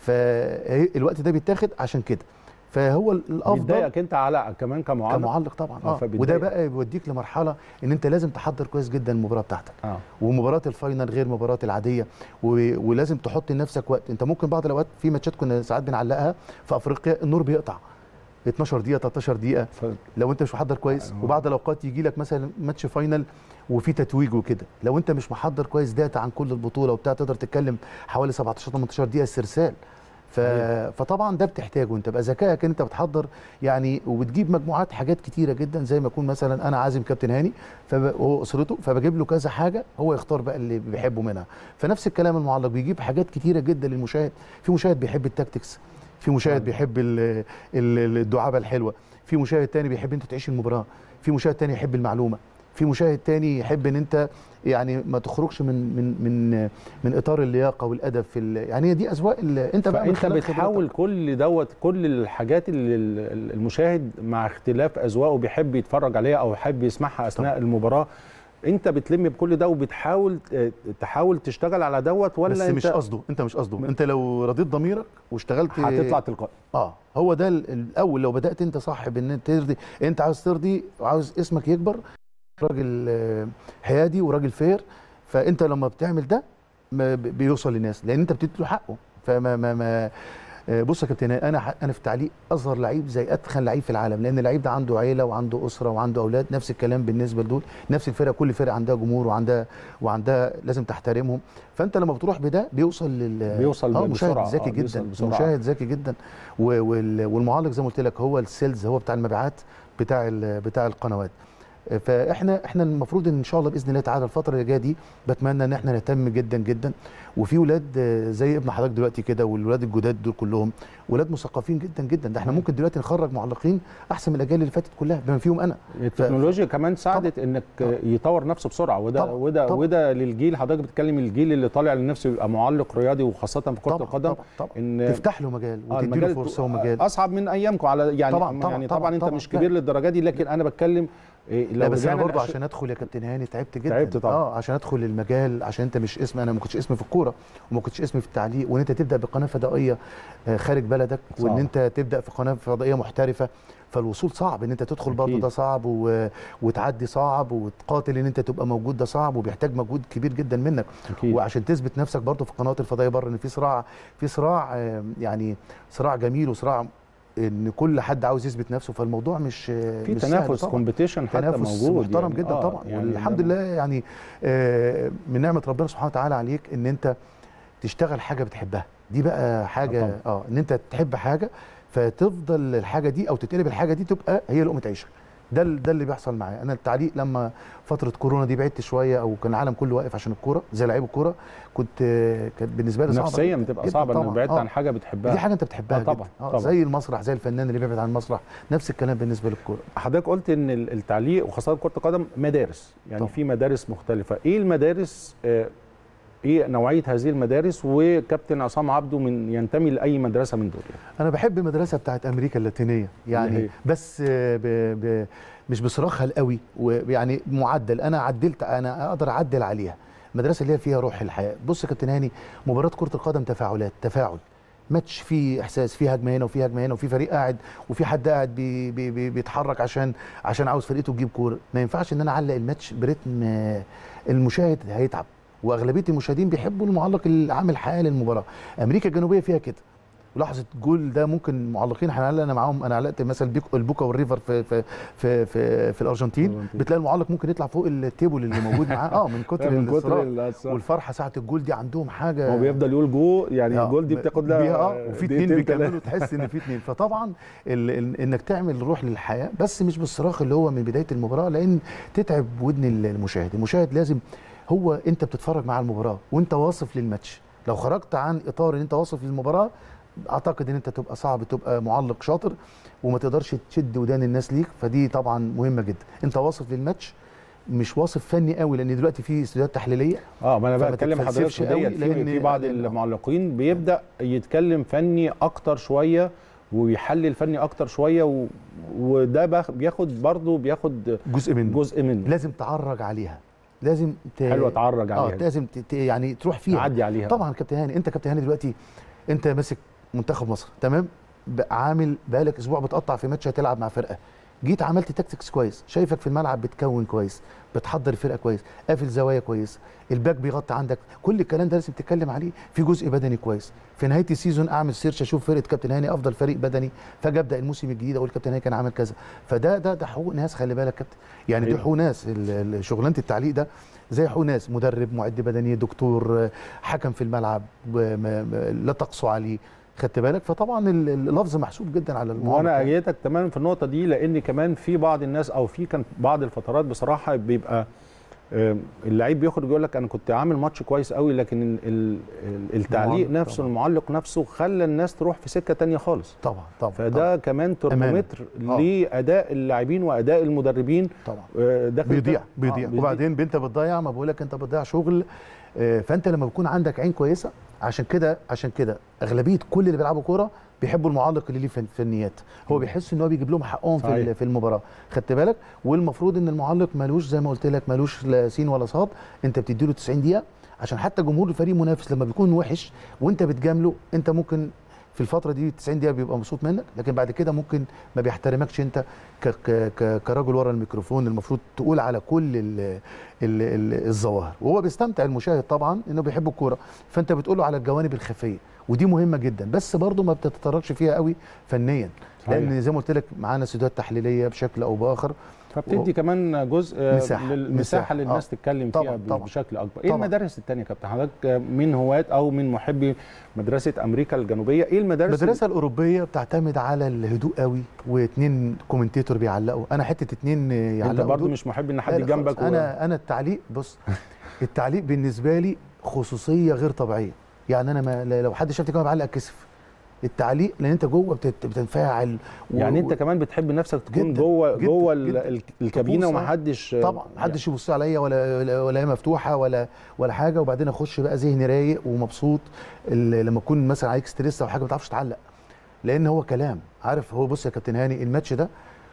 فالوقت ده بيتاخد عشان كده فهو الافضل بيضايقك انت على كمان كمعلق كمعلق طبعا آه، اه فبيتضايق. وده بقى بيوديك لمرحله ان انت لازم تحضر كويس جدا المباراه بتاعتك اه ومباراه الفاينل غير مباراه العاديه و... ولازم تحط لنفسك وقت انت ممكن بعض الاوقات في ماتشات كنا ساعات بنعلقها في افريقيا النور بيقطع 12 دقيقه 13 دقيقه ف... لو انت مش محضر كويس آه. وبعض الاوقات يجي لك مثلا ماتش فاينل وفي تتويج وكده لو انت مش محضر كويس داتا عن كل البطوله وبتاع تقدر تتكلم حوالي 17 18 دقيقه استرسال ف... صحيح. فطبعا ده بتحتاجه انت بقى ذكائك ان انت بتحضر يعني وبتجيب مجموعات حاجات كتيره جدا زي ما يكون مثلا انا عازم كابتن هاني فب... وهو اسرته فبجيب له كذا حاجه هو يختار بقى اللي بيحبه منها فنفس الكلام المعلق بيجيب حاجات كتيره جدا للمشاهد في مشاهد بيحب التاكتكس في مشاهد بيحب ال- ال- الدعابه الحلوه في مشاهد تاني بيحب انت تعيش المباراه في مشاهد تاني يحب المعلومه في مشاهد تاني يحب ان انت يعني ما تخرجش من من من من اطار اللياقه والادب في ال- يعني هي دي اذواق ال- انت بقى من فانت خلال بتحاول خبرتك. كل دوت كل الحاجات اللي ال- المشاهد مع اختلاف اذواقه بيحب يتفرج عليها او يحب يسمعها اثناء طبعا. المباراه انت بتلم بكل ده وبتحاول آه، تحاول تشتغل على دوت ولا بس انت مش قصده انت مش قصده انت لو رضيت ضميرك واشتغلت هتطلع تلقائي اه هو ده ال- الاول لو بدات انت صح بان انت ترضي انت عاوز ترضي وعاوز اسمك يكبر راجل آه، حيادي وراجل فير فانت لما بتعمل ده ما ب- بيوصل للناس لان انت بتدي له حقه فما ما ما آه، بص يا كابتن انا ح- انا في التعليق اصغر لعيب زي اتخن لعيب في العالم لان اللعيب ده عنده عيله وعنده اسره وعنده اولاد نفس الكلام بالنسبه لدول نفس الفرقه كل فرقه عندها جمهور وعندها وعندها لازم تحترمهم فانت لما بتروح بده بيوصل لل بيوصل اه بسرعة، مشاهد ذكي آه، بيوصل جدا بسرعة. مشاهد ذكي جدا و- وال- والمعلق زي ما قلت لك هو السيلز هو بتاع المبيعات بتاع ال- بتاع القنوات فاحنا احنا المفروض ان شاء الله باذن الله تعالى الفتره اللي جايه دي بتمنى ان احنا نهتم جدا جدا وفي ولاد آه، زي ابن حضرتك دلوقتي كده والولاد الجداد دول كلهم ولاد مثقفين جدا جدا ده احنا ممكن دلوقتي نخرج معلقين احسن من الاجيال اللي فاتت كلها بما فيهم انا التكنولوجيا كمان ساعدت انك طبعا. يطور نفسه بسرعه وده طبعا. وده طبعا. وده للجيل حضرتك بتتكلم الجيل اللي طالع لنفسه يبقى معلق رياضي وخاصه في كره طبعا القدم طبعا, طبعا. ان تفتح له مجال آه، وتدي له المجال فرصه ومجال اصعب من ايامكم على يعني طبعاً، طبعاً، يعني طبعاً، طبعا انت طبعاً. مش لا. كبير للدرجه دي لكن انا بتكلم إيه لا بس انا رجعنا برضو لأش- عشان ادخل يا كابتن هاني تعبت جدا تعبت طبعا. اه عشان ادخل المجال عشان انت مش اسم انا ما كنتش اسمي في الكوره وما كنتش اسمي في التعليق وان انت تبدا بقناه فضائيه آه، خارج بلدك وان صعب. انت تبدا في قناه فضائيه محترفه فالوصول صعب ان انت تدخل برضه أكيد. ده صعب و... وتعدي صعب وتقاتل ان انت تبقى موجود ده صعب وبيحتاج مجهود كبير جدا منك اكيد وعشان تثبت نفسك برضه في القنوات الفضائيه بره ان في صراع في صراع آه، يعني صراع جميل وصراع ان كل حد عاوز يثبت نفسه فالموضوع مش آه، في مش سهل تنافس طبعاً. كومبيتيشن حتى تنافس موجود محترم يعني. جدا آه، طبعا يعني والحمد ده- لله يعني آه، من نعمه ربنا سبحانه وتعالى عليك ان انت تشتغل حاجه بتحبها دي بقى حاجه طبعاً. اه ان انت تحب حاجه فتفضل الحاجه دي او تتقلب الحاجه دي تبقى هي لقمه عيشك ده ال- ده اللي بيحصل معايا انا التعليق لما فتره كورونا دي بعدت شويه او كان العالم كله واقف عشان الكوره زي لعيب الكوره كنت آه، كانت بالنسبه لي صعبه نفسيا جداً بتبقى جداً صعبه انك طبعاً. بعدت آه. عن حاجه بتحبها دي حاجه انت بتحبها آه، طبعاً، جداً. طبعاً. زي المسرح زي الفنان اللي بيبعد عن المسرح نفس الكلام بالنسبه للكوره حضرتك قلت ان ال- التعليق وخاصه كره القدم مدارس يعني طبعا. في مدارس مختلفه ايه المدارس آه، ايه نوعيه هذه المدارس وكابتن عصام عبده من ينتمي لاي مدرسه من دول يعني. انا بحب المدرسه بتاعت امريكا اللاتينيه اللي هي؟ يعني بس آه، ب ب مش بصراخها القوي ويعني معدل انا عدلت انا اقدر اعدل عليها المدرسه اللي هي فيها روح الحياه بص يا كابتن هاني مباراه كره القدم تفاعلات تفاعل ماتش فيه احساس فيه هجمه هنا وفيه هجمه هنا وفي فريق قاعد وفي حد قاعد بي بي بي بيتحرك عشان عشان عاوز فرقته تجيب كوره ما ينفعش ان انا اعلق الماتش برتم آه، المشاهد هيتعب واغلبيه المشاهدين بيحبوا المعلق اللي عامل حياه للمباراه امريكا الجنوبيه فيها كده ولحظه جول ده ممكن معلقين هنعلق انا معاهم انا علقت مثلا بيك- البوكا والريفر في في في في, في الارجنتين الأرجنتين. بتلاقي المعلق ممكن يطلع فوق التيبل اللي موجود معاه اه من كتر من كتر الاصرار الإصرار. والفرحه ساعه الجول دي عندهم حاجه هو بيفضل يقول جو يعني آه، الجول دي بتاخد لها بيها اه وفي اتنين دقيقتين بيكملوا تلاتة. تحس ان في اتنين فطبعا ال ال انك تعمل روح للحياه بس مش بالصراخ اللي هو من بدايه المباراه لان تتعب ودن المشاهد المشاهد لازم هو انت بتتفرج مع المباراه وانت واصف للماتش لو خرجت عن اطار ان انت واصف للمباراه اعتقد ان انت تبقى صعب تبقى معلق شاطر وما تقدرش تشد ودان الناس ليك فدي طبعا مهمه جدا انت واصف للماتش مش واصف فني قوي لان دلوقتي في استوديوهات تحليليه اه ما انا فما بتكلم حضرتك تتفلسفش في قوي ديت في, لأن- في بعض لأن- المعلقين بيبدا يتكلم فني اكتر شويه ويحلل فني اكتر شويه و... وده بخ- بياخد برضه بياخد جزء منه جزء منه لازم تعرج عليها لازم ت... حلو اتعرج اه عليها لازم ت... ت- يعني تروح فيها تعدي عليها طبعا كابتن هاني انت كابتن هاني دلوقتي انت ماسك منتخب مصر تمام ب- عامل بقالك اسبوع بتقطع في ماتش هتلعب مع فرقه جيت عملت تاكتكس كويس شايفك في الملعب بتكون كويس بتحضر الفرقه كويس قافل زوايا كويس الباك بيغطي عندك كل الكلام ده لازم تتكلم عليه في جزء بدني كويس في نهايه السيزون اعمل سيرش اشوف فرقه كابتن هاني افضل فريق بدني فاجي ابدا الموسم الجديد اقول كابتن هاني كان عامل كذا فده ده ده حقوق ناس خلي بالك كابتن يعني دي أيوة. حقوق ناس ال- ال- شغلانه التعليق ده زي حقوق ناس مدرب معد بدني دكتور آه، حكم في الملعب و- ما- ما- لا تقسو عليه خدت بالك فطبعا ال- اللفظ محسوب جدا على المعامله وانا ايدك تماما في النقطه دي لان كمان في بعض الناس او في كان بعض الفترات بصراحه بيبقى آم، اللعيب بيخرج يقول لك انا كنت عامل ماتش كويس قوي لكن ال- ال- ال- التعليق المعلق نفسه طبعا. المعلق نفسه خلى الناس تروح في سكه تانية خالص طبعا طبعا فده كمان ترمومتر آه. لاداء اللاعبين واداء المدربين طبعا آه، داخل بيضيع الفرق. بيضيع آه، وبعدين انت بتضيع ما بقولك انت بتضيع شغل آه، فانت لما بيكون عندك عين كويسه عشان كده عشان كده اغلبيه كل اللي بيلعبوا كوره بيحبوا المعلق اللي ليه فن- فنيات هو بيحس ان هو بيجيب لهم حقهم في صحيح. ال- في المباراه خدت بالك والمفروض ان المعلق ملوش زي ما قلت لك ملوش لا سين ولا صاد انت بتديله 90 دقيقه عشان حتى جمهور الفريق المنافس لما بيكون وحش وانت بتجامله انت ممكن في الفتره دي 90 دقيقه بيبقى مبسوط منك لكن بعد كده ممكن ما بيحترمكش انت ك ك ك كراجل ورا الميكروفون المفروض تقول على كل ال ال ال الظواهر وهو بيستمتع المشاهد طبعا انه بيحب الكوره فانت بتقول له على الجوانب الخفيه ودي مهمه جدا بس برضه ما بتتطرقش فيها قوي فنيا صحيح. لان زي ما قلت لك معانا استوديوهات تحليليه بشكل او باخر فبتدي كمان جزء آه، مساحة. للمساحه مساحة. اللي الناس آه. تتكلم طبعاً، فيها ب- طبعاً. بشكل اكبر ايه طبعاً. المدارس الثانيه يا كابتن حضرتك آه، من هواة او من محبي مدرسه امريكا الجنوبيه ايه المدارس المدرسه الاوروبيه بتعتمد على الهدوء قوي واثنين كومنتيتور بيعلقوا انا حته اتنين انت يعلقوا برضو دول- مش محب ان لا حد لا جنبك خالص. انا انا التعليق بص التعليق بالنسبه لي خصوصيه غير طبيعيه يعني انا ما لو حد شافني كمان بعلق اتكسف التعليق لان انت جوه بتت- بتنفعل و- يعني و- انت كمان بتحب نفسك تكون جداً، جوه جداً، جوه ال- جداً. ال- الكابينه طقوس، آه. ومحدش طبعا محدش يبص عليا ولا ولا- ولا هي مفتوحه ولا ولا حاجه وبعدين اخش بقى ذهني رايق ومبسوط ال- لما تكون مثلا عليك ستريس او حاجه ما تعرفش تعلق لان هو كلام عارف هو بص يا كابتن هاني الماتش ده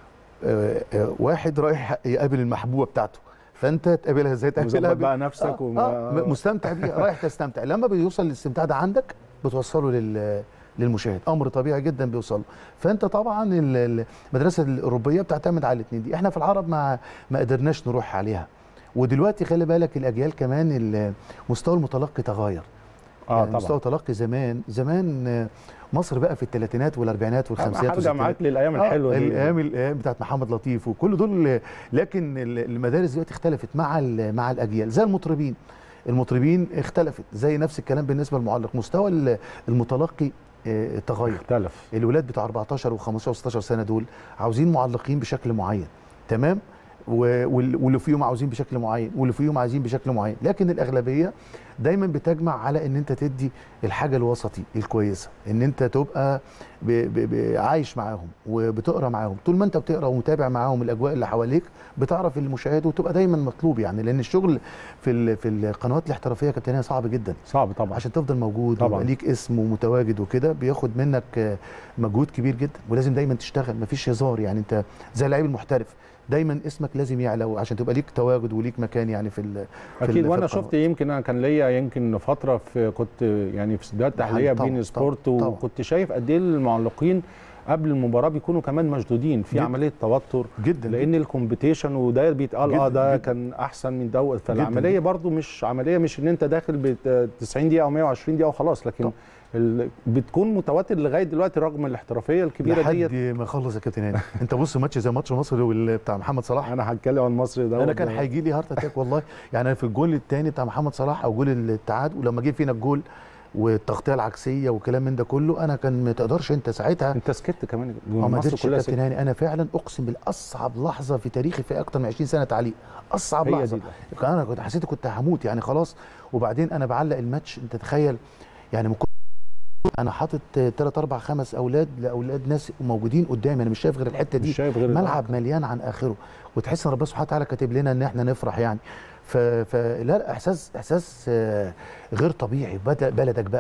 آه، آه، واحد رايح يقابل المحبوبه بتاعته فانت تقابلها ازاي تقابلها مظبط ب- بقى نفسك آه وما- آه م- مستمتع بيها رايح تستمتع لما بيوصل الاستمتاع ده عندك بتوصله لل للمشاهد امر طبيعي جدا بيوصل له فانت طبعا ال- ال- المدرسه الاوروبيه بتعتمد على الاثنين دي احنا في العرب ما ما قدرناش نروح عليها ودلوقتي خلي بالك الاجيال كمان ال- مستوى المتلقي تغير اه يعني مستوى طبعا تلقي زمان زمان آه، مصر بقى في الثلاثينات والاربعينات والخمسينات هرجع والستينات. معاك للايام آه، الحلوه دي الايام الايام بتاعت محمد لطيف وكل دول لكن ال- المدارس دلوقتي اختلفت مع ال- مع الاجيال زي المطربين المطربين اختلفت زي نفس الكلام بالنسبه للمعلق مستوى ال- المتلقي آه، تغير اختلف الولاد بتاع 14 و15 و16 سنه دول عاوزين معلقين بشكل معين تمام و- وال- واللي فيهم عاوزين بشكل معين واللي فيهم عايزين بشكل معين لكن الاغلبيه دايما بتجمع على ان انت تدي الحاجه الوسطي الكويسه ان انت تبقى ب ب ب عايش معاهم وبتقرا معاهم طول ما انت بتقرا ومتابع معاهم الاجواء اللي حواليك بتعرف المشاهد وتبقى دايما مطلوب يعني لان الشغل في ال- في القنوات الاحترافيه يا كابتن هي صعب جدا صعب طبعا عشان تفضل موجود طبعاً. ويبقى ليك اسم ومتواجد وكده بياخد منك آه، مجهود كبير جدا ولازم دايما تشتغل مفيش هزار يعني انت زي اللعيب المحترف دايما اسمك لازم يعلى عشان تبقى ليك تواجد وليك مكان يعني في ال- في اكيد ال- في وانا القنوات. شفت يمكن انا كان ليا يمكن فتره في كنت يعني في استوديوهات ده تحليليه حقيقي. طبعاً، بين سبورت طبعاً، طبعاً. وكنت شايف قد ايه المعلقين قبل المباراه بيكونوا كمان مشدودين في جداً. عمليه توتر جدا لان الكومبيتيشن وده بيتقال اه جداً، ده جداً. كان احسن من دوت جداً، فالعمليه جداً. برضو مش عمليه مش ان انت داخل ب 90 دقيقه او 120 دقيقه وخلاص لكن طبعاً. ال... بتكون متوتر لغايه دلوقتي رغم الاحترافيه الكبيره ديت لحد ما اخلص يا كابتن هاني انت بص ماتش زي ماتش مصر وال- بتاع محمد صلاح انا هتكلم عن مصر ده انا كان هيجي لي هارت اتاك والله يعني أنا في الجول الثاني بتاع محمد صلاح او جول الاتحاد ولما جه فينا الجول والتغطيه العكسيه وكلام من ده كله انا كان ما تقدرش انت ساعتها انت سكت كمان ما مصر قدرتش يا كلها كابتن سكت هاني انا فعلا اقسم بالاصعب لحظه في تاريخي في اكتر من 20 سنه تعليق اصعب هي لحظه دي كان انا كنت حسيت كنت هموت يعني خلاص وبعدين انا بعلق الماتش انت تخيل يعني من كتر انا حاطط 3 4 5 اولاد لاولاد ناس موجودين قدامي انا مش شايف غير الحته دي مش شايف غير ملعب مليان عن اخره وتحس ان ربنا سبحانه وتعالى كاتب لنا ان احنا نفرح يعني ف... فلا لا احساس احساس آه، غير طبيعي بد- بلدك بقى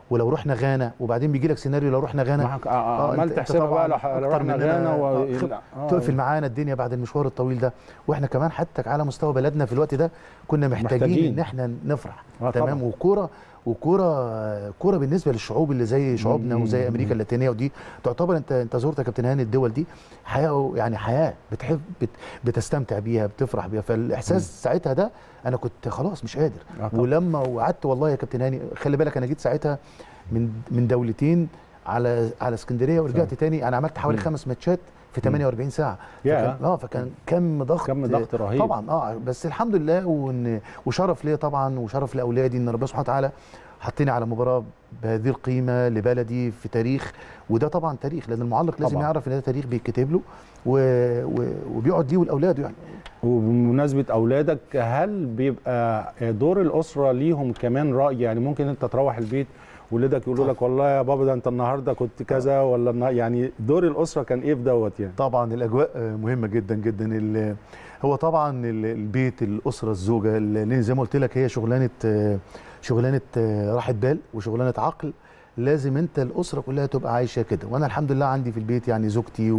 ولو رحنا غانا وبعدين بيجي لك سيناريو لو رحنا غانا معك- آه، آه، آه، أنت- عملت أنت حسابها بقى طبعاً لو لو أكتر رحنا مننا، غانا و... آه، خب- آه، تقفل معانا الدنيا بعد المشوار الطويل ده واحنا كمان حتى على مستوى بلدنا في الوقت ده كنا محتاجين, محتاجين. ان احنا نفرح آه، تمام طبعاً. وكوره وكوره كوره بالنسبه للشعوب اللي زي شعوبنا مم. وزي امريكا اللاتينيه ودي تعتبر انت انت زرت يا كابتن هاني الدول دي حياه يعني حياه بتحب بت بتستمتع بيها بتفرح بيها فالاحساس ساعتها ده انا كنت خلاص مش قادر آه، طبعاً. ولما وقعدت والله يا كابتن هاني خلي بالك انا جيت ساعتها من من دولتين على على اسكندريه ورجعت تاني انا عملت حوالي مم. خمس ماتشات في 48 ساعه ياه. فكان اه فكان كم ضغط كم ضغط رهيب. طبعا اه بس الحمد لله وان وشرف ليا طبعا وشرف لاولادي ان ربنا سبحانه وتعالى حطيني على مباراه بهذه القيمه لبلدي في تاريخ وده طبعا تاريخ لان المعلق لازم طبعاً. يعرف ان ده تاريخ بيتكتب له و... و... وبيقعد ليه ولاولاده يعني وبمناسبة أولادك هل بيبقى دور الأسرة ليهم كمان رأي يعني ممكن أنت تروح البيت ولادك يقولوا لك والله يا بابا ده أنت النهاردة كنت كذا ولا النا- يعني دور الأسرة كان إيه في دوت يعني طبعا الاجواء آه، مهمه جدا جدا ال- هو طبعا ال- البيت الاسره الزوجه ال- لان زي ما قلت لك هي شغلانه آه، شغلانه آه، راحه بال وشغلانه عقل لازم انت الاسره كلها تبقى عايشه كده وانا الحمد لله عندي في البيت يعني زوجتي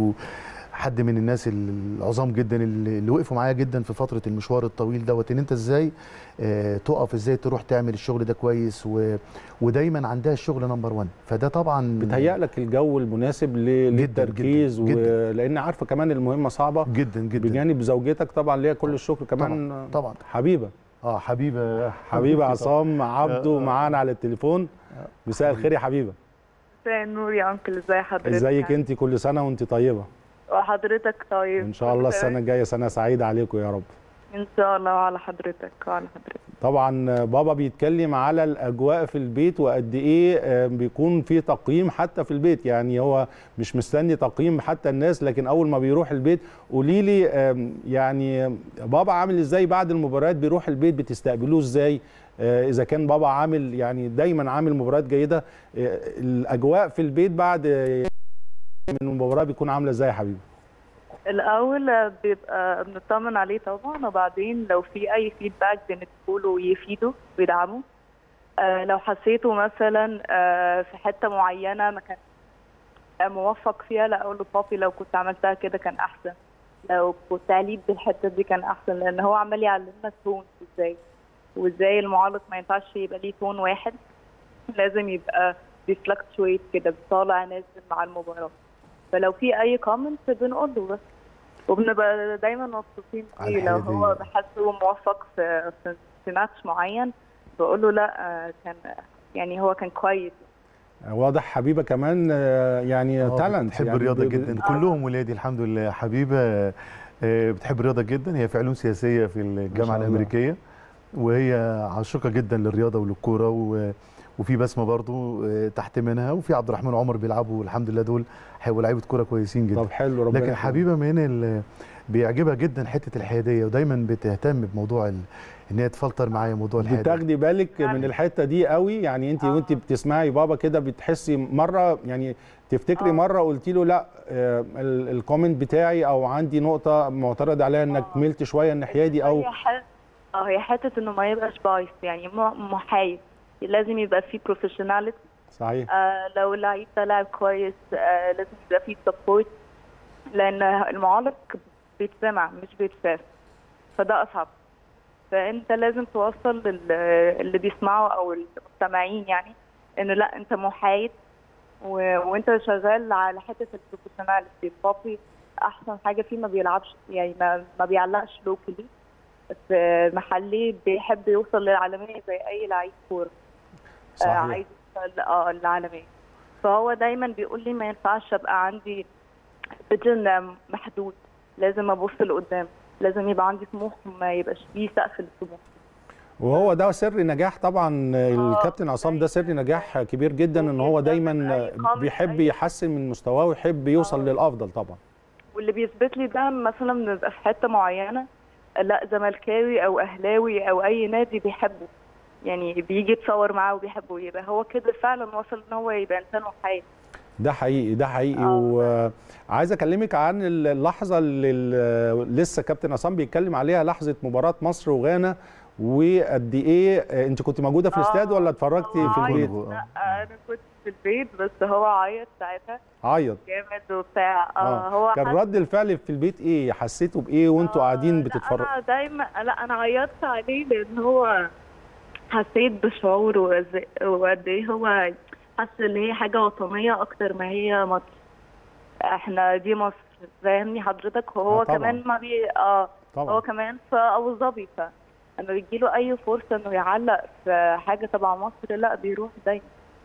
وحد من الناس العظام جدا اللي اللي وقفوا معايا جدا في فتره المشوار الطويل دوت ان انت ازاي آه، تقف ازاي تروح تعمل الشغل ده كويس و... ودايما عندها الشغل نمبر 1 فده طبعا بتهيأ لك الجو المناسب ل- جداً، للتركيز جداً. ولأن عارفة كمان المهمة صعبة جدا جدا بجانب زوجتك طبعا ليها كل الشكر كمان طبعا حبيبة اه حبيبه حبيبة عصام عبده آه. معانا على التليفون مساء الخير يا حبيبة مساء النور يا انكل ازي حضرتك ازيك انت كل سنة وانت طيبة وحضرتك طيب ان شاء الله السنة الجاية سنة سعيدة عليكم يا رب ان شاء الله وعلى حضرتك وعلى حضرتك طبعا بابا بيتكلم على الاجواء في البيت وقد ايه آه، بيكون في تقييم حتى في البيت يعني هو مش مستني تقييم حتى الناس لكن اول ما بيروح البيت قولي لي آم، يعني بابا عامل ازاي بعد المباريات بيروح البيت بتستقبلوه ازاي آه، اذا كان بابا عامل يعني دايما عامل مباريات جيده آه، الاجواء في البيت بعد آه، من المباراه بيكون عامله ازاي يا حبيبي الاول بيبقى بنطمن عليه طبعا وبعدين لو في اي فيدباك بندخله يفيده ويدعمه آه لو حسيته مثلا آه في حته معينه ما كان آه، موفق فيها لا اقول له بابي لو كنت عملتها كده كان احسن لو كنت عليت بالحته دي كان احسن لان هو عمال يعلمنا تون ازاي وازاي المعلق ما ينفعش يبقى ليه تون واحد لازم يبقى بيفلكتويت كده بيطالع نازل مع المباراه فلو في اي كومنت بنقول له بس وبنبقى دايما مبسوطين على فيه لو هو الحيادية. بحسه موفق في في, في ماتش معين بقول له لا آه، كان يعني هو كان كويس واضح حبيبه كمان آه، يعني آه، تالنت بتحب يعني الرياضه ب- ب- جدا كلهم ولادي الحمد لله حبيبه آه، بتحب الرياضه جدا هي في علوم سياسيه في الجامعه الله. الامريكيه وهي عاشقه جدا للرياضه وللكوره و- وفي بسمه برضو آه، تحت منها وفي عبد الرحمن وعمر بيلعبوا الحمد لله دول هيبقوا لعيبه كوره كويسين جدا طب حلو ربنا لكن يخليك. حبيبه من ال... بيعجبها جدا حته الحياديه ودايما بتهتم بموضوع ال... ان هي تفلتر معايا موضوع الحياديه بتاخدي بالك من الحته دي قوي يعني انت آه. وانت بتسمعي بابا كده بتحسي مره يعني تفتكري آه. مره قلتي له لا آه، ال- الكومنت بتاعي او عندي نقطه معترض عليها انك آه. ملت شويه الناحيه دي او هي حته اه هي حته انه ما يبقاش بايس يعني م- محايد لازم يبقى فيه بروفيشناليتي صحيح آه لو اللعيب ده لاعب كويس آه لازم يبقى فيه سبورت لان المعلق بيتسمع مش بيتشاف فده اصعب فانت لازم توصل لل- اللي بيسمعوا او المستمعين يعني ان لا انت محايد و... وانت شغال على حته البروفيشناليتي بابي احسن حاجه فيه ما بيلعبش يعني ما, ما بيعلقش لوكلي في محلي بيحب يوصل للعالميه زي اي لعيب كوره آه، صحيح عايز يوصل اه العالميه فهو دايما بيقول لي ما ينفعش ابقى عندي فيجن محدود لازم ابص لقدام لازم يبقى عندي طموح ما يبقاش فيه سقف للطموح وهو ده سر نجاح طبعا الكابتن عصام ده سر نجاح كبير جدا ان هو دايما أي comment، بيحب أي- يحسن من مستواه ويحب يوصل آه. للافضل طبعا واللي بيثبت لي ده مثلا بنبقى في حته معينه لا زملكاوي او اهلاوي او اي نادي بيحبه يعني بيجي يتصور معاه وبيحبه يبقى هو كده فعلا وصل ان هو يبقى انسان محايد ده حقيقي ده حقيقي آه. وعايز اكلمك عن اللحظه اللي ال- لسه كابتن عصام بيتكلم عليها لحظه مباراه مصر وغانا وقد ايه آه، انت كنت موجوده في الاستاد ولا اتفرجتي هو في عيط. البيت البيت؟ لا انا كنت في البيت بس هو عيط ساعتها عيط جامد وبتاع اه هو كان حس- رد الفعل في البيت ايه حسيتوا بايه وانتوا آه، قاعدين لا، بتتفرجوا انا دايما لا انا عيطت عليه لان هو حسيت بشعوره وإز- وقد ايه هو حس ان هي حاجه وطنيه اكتر ما هي مصر احنا دي مصر فاهمني حضرتك وهو آه، طبعاً. كمان ما بي اه هو طبعا كمان في ابو ظبي فلما بيجيله اي فرصه انه يعلق في حاجه تبع مصر لا بيروح دايما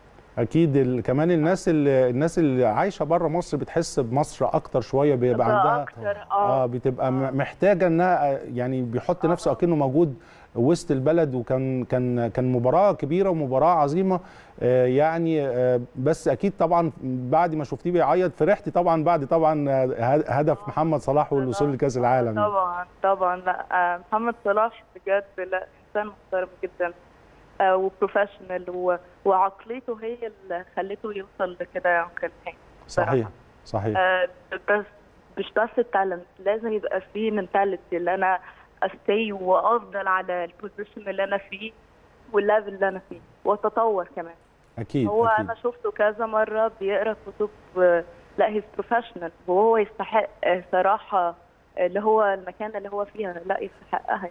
اكيد ال... كمان الناس اللي الناس اللي عايشه بره مصر بتحس بمصر اكتر شويه بيبقى بقى عندها اكتر اه اه بتبقى م- محتاجه انها يعني بيحط نفسه اكنه موجود وسط البلد وكان كان كان مباراه كبيره ومباراه عظيمه آه يعني آه بس اكيد طبعا بعد ما شفتيه بيعيط فرحتي طبعا بعد طبعا آه، هدف محمد صلاح والوصول لكاس العالم يعني. طبعا طبعا لا آه، محمد صلاح بجد لا انسان محترم جدا آه، وبروفيشنال و- وعقليته هي اللي خلته يوصل لكده يعني كان نهائي صحيح صحيح آه، بس مش بس التالنت لازم يبقى فيه منتاليتي اللي انا استي وافضل على البوزيشن اللي انا فيه والليفل اللي انا فيه واتطور كمان اكيد هو اكيد انا شفته كذا مره بيقرا كتب آه، لا هيز بروفيشنال وهو يستحق آه، صراحه اللي هو المكان اللي هو فيها لا يستحقها